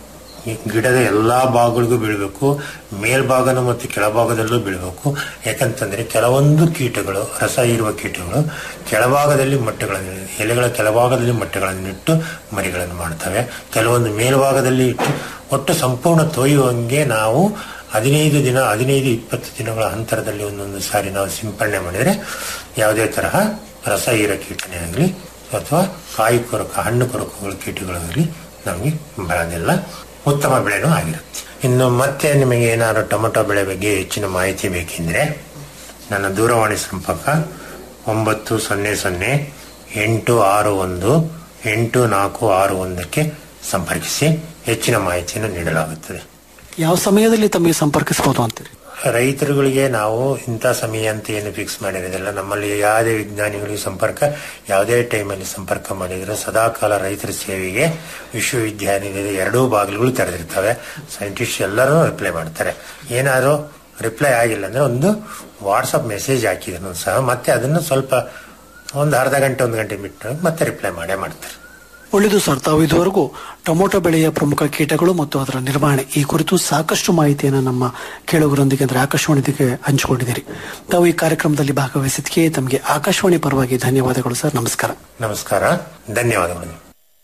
ಈ ಗಿಡದ ಎಲ್ಲಾ ಭಾಗಗಳಿಗೂ ಬೀಳಬೇಕು ಮೇಲ್ಭಾಗನ ಮತ್ತು ಕೆಳಭಾಗದಲ್ಲೂ ಬೀಳಬೇಕು ಯಾಕಂತಂದ್ರೆ ಕೆಲವೊಂದು ಕೀಟಗಳು ರಸ ಇರುವ ಕೀಟಗಳು ಕೆಳಭಾಗದಲ್ಲಿ ಮೊಟ್ಟೆಗಳನ್ನು ಎಲೆಗಳ ಕೆಳಭಾಗದಲ್ಲಿ ಮೊಟ್ಟೆಗಳನ್ನು ಇಟ್ಟು ಮರಿಗಳನ್ನು ಮಾಡ್ತವೆ ಕೆಲವೊಂದು ಮೇಲ್ಭಾಗದಲ್ಲಿ ಇಟ್ಟು ಒಟ್ಟು ಸಂಪೂರ್ಣ ತೊಯ್ಯುವಂಗೆ ನಾವು ಹದಿನೈದು ದಿನ ಹದಿನೈದು ಇಪ್ಪತ್ತು ದಿನಗಳ ಅಂತರದಲ್ಲಿ ಒಂದೊಂದು ಸಾರಿ ನಾವು ಸಿಂಪಡಣೆ ಮಾಡಿದರೆ ಯಾವುದೇ ತರಹ ರಸ ಹೀರೋ ಕೀಟನೇ ಆಗಲಿ ಅಥವಾ ಕಾಯಿ ಕೊರಕ ಹಣ್ಣು ಕೊರಕಗಳ ಕೀಟಗಳಾಗಲಿ ನಮಗೆ ಬರೋದಿಲ್ಲ ಉತ್ತಮ ಬೆಳೆನೂ ಆಗಿರುತ್ತೆ ಇನ್ನು ಮತ್ತೆ ನಿಮಗೆ ಏನಾದ್ರು ಟೊಮೆಟೊ ಬೆಳೆ ಬಗ್ಗೆ ಹೆಚ್ಚಿನ ಮಾಹಿತಿ ಬೇಕೆಂದರೆ ನನ್ನ ದೂರವಾಣಿ ಸಂಪರ್ಕ ಒಂಬತ್ತು ಸೊನ್ನೆ ಸೊನ್ನೆ ಎಂಟು ಆರು ಒಂದು ಎಂಟು ನಾಲ್ಕು ಆರು ಒಂದಕ್ಕೆ ಸಂಪರ್ಕಿಸಿ ಹೆಚ್ಚಿನ ಮಾಹಿತಿಯನ್ನು ನೀಡಲಾಗುತ್ತದೆ ಯಾವ ಸಮಯದಲ್ಲಿ ತಮಗೆ ಸಂಪರ್ಕಿಸಬಹುದು ಅಂತೀರಿ ರೈತರುಗಳಿಗೆ ನಾವು ಇಂಥ ಸಮಯ ಅಂತ ಏನು ಫಿಕ್ಸ್ ಮಾಡಿರೋದಿಲ್ಲ ನಮ್ಮಲ್ಲಿ ಯಾವುದೇ ವಿಜ್ಞಾನಿಗಳಿಗೆ ಸಂಪರ್ಕ ಯಾವುದೇ ಟೈಮಲ್ಲಿ ಸಂಪರ್ಕ ಮಾಡಿದ್ರೆ ಸದಾಕಾಲ ರೈತರ ಸೇವೆಗೆ ವಿಶ್ವವಿದ್ಯಾನಿಲಯದ ಎರಡೂ ಬಾಗಿಲುಗಳು ತೆರೆದಿರ್ತವೆ ಸೈಂಟಿಸ್ಟ್ ಎಲ್ಲರೂ ರಿಪ್ಲೈ ಮಾಡ್ತಾರೆ ಏನಾದರೂ ರಿಪ್ಲೈ ಆಗಿಲ್ಲ ಅಂದ್ರೆ ಒಂದು ವಾಟ್ಸಪ್ ಮೆಸೇಜ್ ಹಾಕಿದ್ರು ಸಹ ಮತ್ತೆ ಅದನ್ನು ಸ್ವಲ್ಪ ಒಂದು ಅರ್ಧ ಗಂಟೆ ಒಂದು ಗಂಟೆ ಬಿಟ್ಟು ಮತ್ತೆ ರಿಪ್ಲೈ ಮಾಡೇ ಮಾಡ್ತಾರೆ ಒಳ್ಳೆಯದು ಸರ್ ತಾವು ಇದುವರೆಗೂ ಟೊಮೊಟೊ ಬೆಳೆಯ ಪ್ರಮುಖ ಕೀಟಗಳು ಮತ್ತು ಅದರ ನಿರ್ವಹಣೆ ಈ ಕುರಿತು ಸಾಕಷ್ಟು ಮಾಹಿತಿಯನ್ನು ನಮ್ಮ ಕೇಳುಗರೊಂದಿಗೆ ಅಂದರೆ ಆಕಾಶವಾಣಿಗೆ ಹಂಚಿಕೊಂಡಿದ್ದೀರಿ ತಾವು ಈ ಕಾರ್ಯಕ್ರಮದಲ್ಲಿ ಭಾಗವಹಿಸಿದ್ದಕ್ಕೆ ತಮಗೆ ಆಕಾಶವಾಣಿ ಪರವಾಗಿ ಧನ್ಯವಾದಗಳು ಸರ್ ನಮಸ್ಕಾರ ನಮಸ್ಕಾರ ಧನ್ಯವಾದಗಳು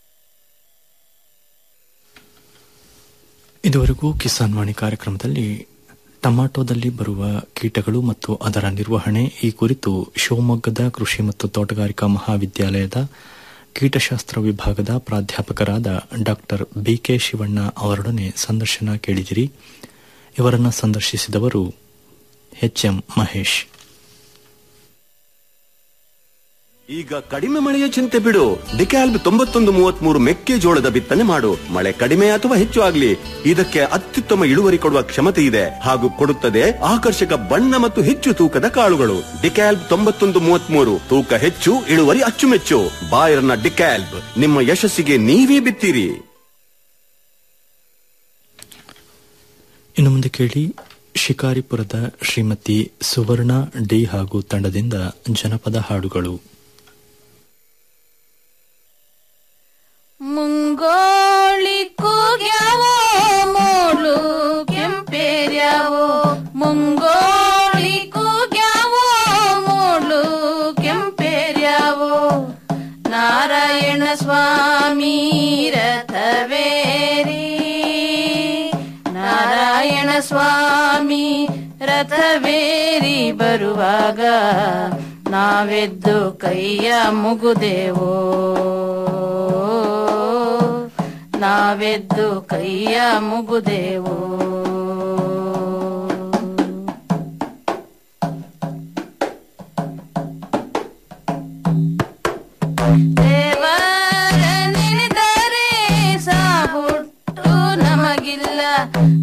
ಇದುವರೆಗೂ ಕಿಸಾನ್ ವಾಣಿ ಕಾರ್ಯಕ್ರಮದಲ್ಲಿ ಟಮಾಟೋದಲ್ಲಿ ಬರುವ ಕೀಟಗಳು ಮತ್ತು ಅದರ ನಿರ್ವಹಣೆ ಈ ಕುರಿತು ಶಿವಮೊಗ್ಗದ ಕೃಷಿ ಮತ್ತು ತೋಟಗಾರಿಕಾ ಮಹಾವಿದ್ಯಾಲಯದ ಕೀಟಶಾಸ್ತ್ರ ವಿಭಾಗದ ಪ್ರಾಧ್ಯಾಪಕರಾದ ಡಾಕ್ಟರ್ ಬಿಕೆ ಶಿವಣ್ಣ ಅವರೊಡನೆ ಸಂದರ್ಶನ ಕೇಳಿದಿರಿ ಇವರನ್ನ ಸಂದರ್ಶಿಸಿದವರು ಎಚ್ಎಂ ಮಹೇಶ್ ಈಗ ಕಡಿಮೆ ಮಳೆಯ ಚಿಂತೆ ಬಿಡು ಡಿಕ್ಯಾಲ್ಬ್ ತೊಂಬತ್ತೊಂದು ಮೂವತ್ಮೂರು ಮೆಕ್ಕೆಜೋಳದ ಬಿತ್ತನೆ ಮಾಡು ಮಳೆ ಕಡಿಮೆ ಅಥವಾ ಹೆಚ್ಚು ಆಗ್ಲಿ ಇದಕ್ಕೆ ಅತ್ಯುತ್ತಮ ಇಳುವರಿ ಕೊಡುವ ಕ್ಷಮತೆ ಇದೆ ಹಾಗೂ ಕೊಡುತ್ತದೆ ಆಕರ್ಷಕ ಬಣ್ಣ ಮತ್ತು ಹೆಚ್ಚು ತೂಕದ ಕಾಳುಗಳು ಡಿಕ್ಯಾಲ್ಬ್ ತೊಂಬತ್ತೊಂದು ಮೂವತ್ಮೂರು ತೂಕ ಹೆಚ್ಚು ಇಳುವರಿ ಅಚ್ಚುಮೆಚ್ಚು ಬಾಯರ್ನ ಡಿಕ್ಯಾಲ್ಬ್ ನಿಮ್ಮ ಯಶಸ್ಸಿಗೆ ನೀವೇ ಬಿತ್ತೀರಿ ಇನ್ನು ಮುಂದೆ ಕೇಳಿ ಶಿಕಾರಿಪುರದ ಶ್ರೀಮತಿ ಸುವರ್ಣ ಡಿ ಹಾಗೂ ತಂಡದಿಂದ ಜನಪದ ಹಾಡುಗಳು ಮುಂಗೋಳಿ ಕೂಗ್ಯಾವೋ ಮೂಳು ಕೆಂಪೇರ್ಯಾವೋ ಮುಂಗೋಳಿ ಕೂಗ್ಯಾವೋ ಮೂಳು ಕೆಂಪೇರ್ಯಾವೋ ನಾರಾಯಣ ಸ್ವಾಮಿ ರಥವೇರಿ ನಾರಾಯಣ ಸ್ವಾಮಿ ರಥವೇರಿ ಬರುವಾಗ ನಾವೆದ್ದು ಕೈಯ ಮುಗುದೆವೋ ನಾವೆದ್ದು ಕೈಯ ಮುಗುದೆವೋ ದೇವರ ನೆನೆದರೆ ಸಾಹುಟ್ಟು ನಮಗಿಲ್ಲ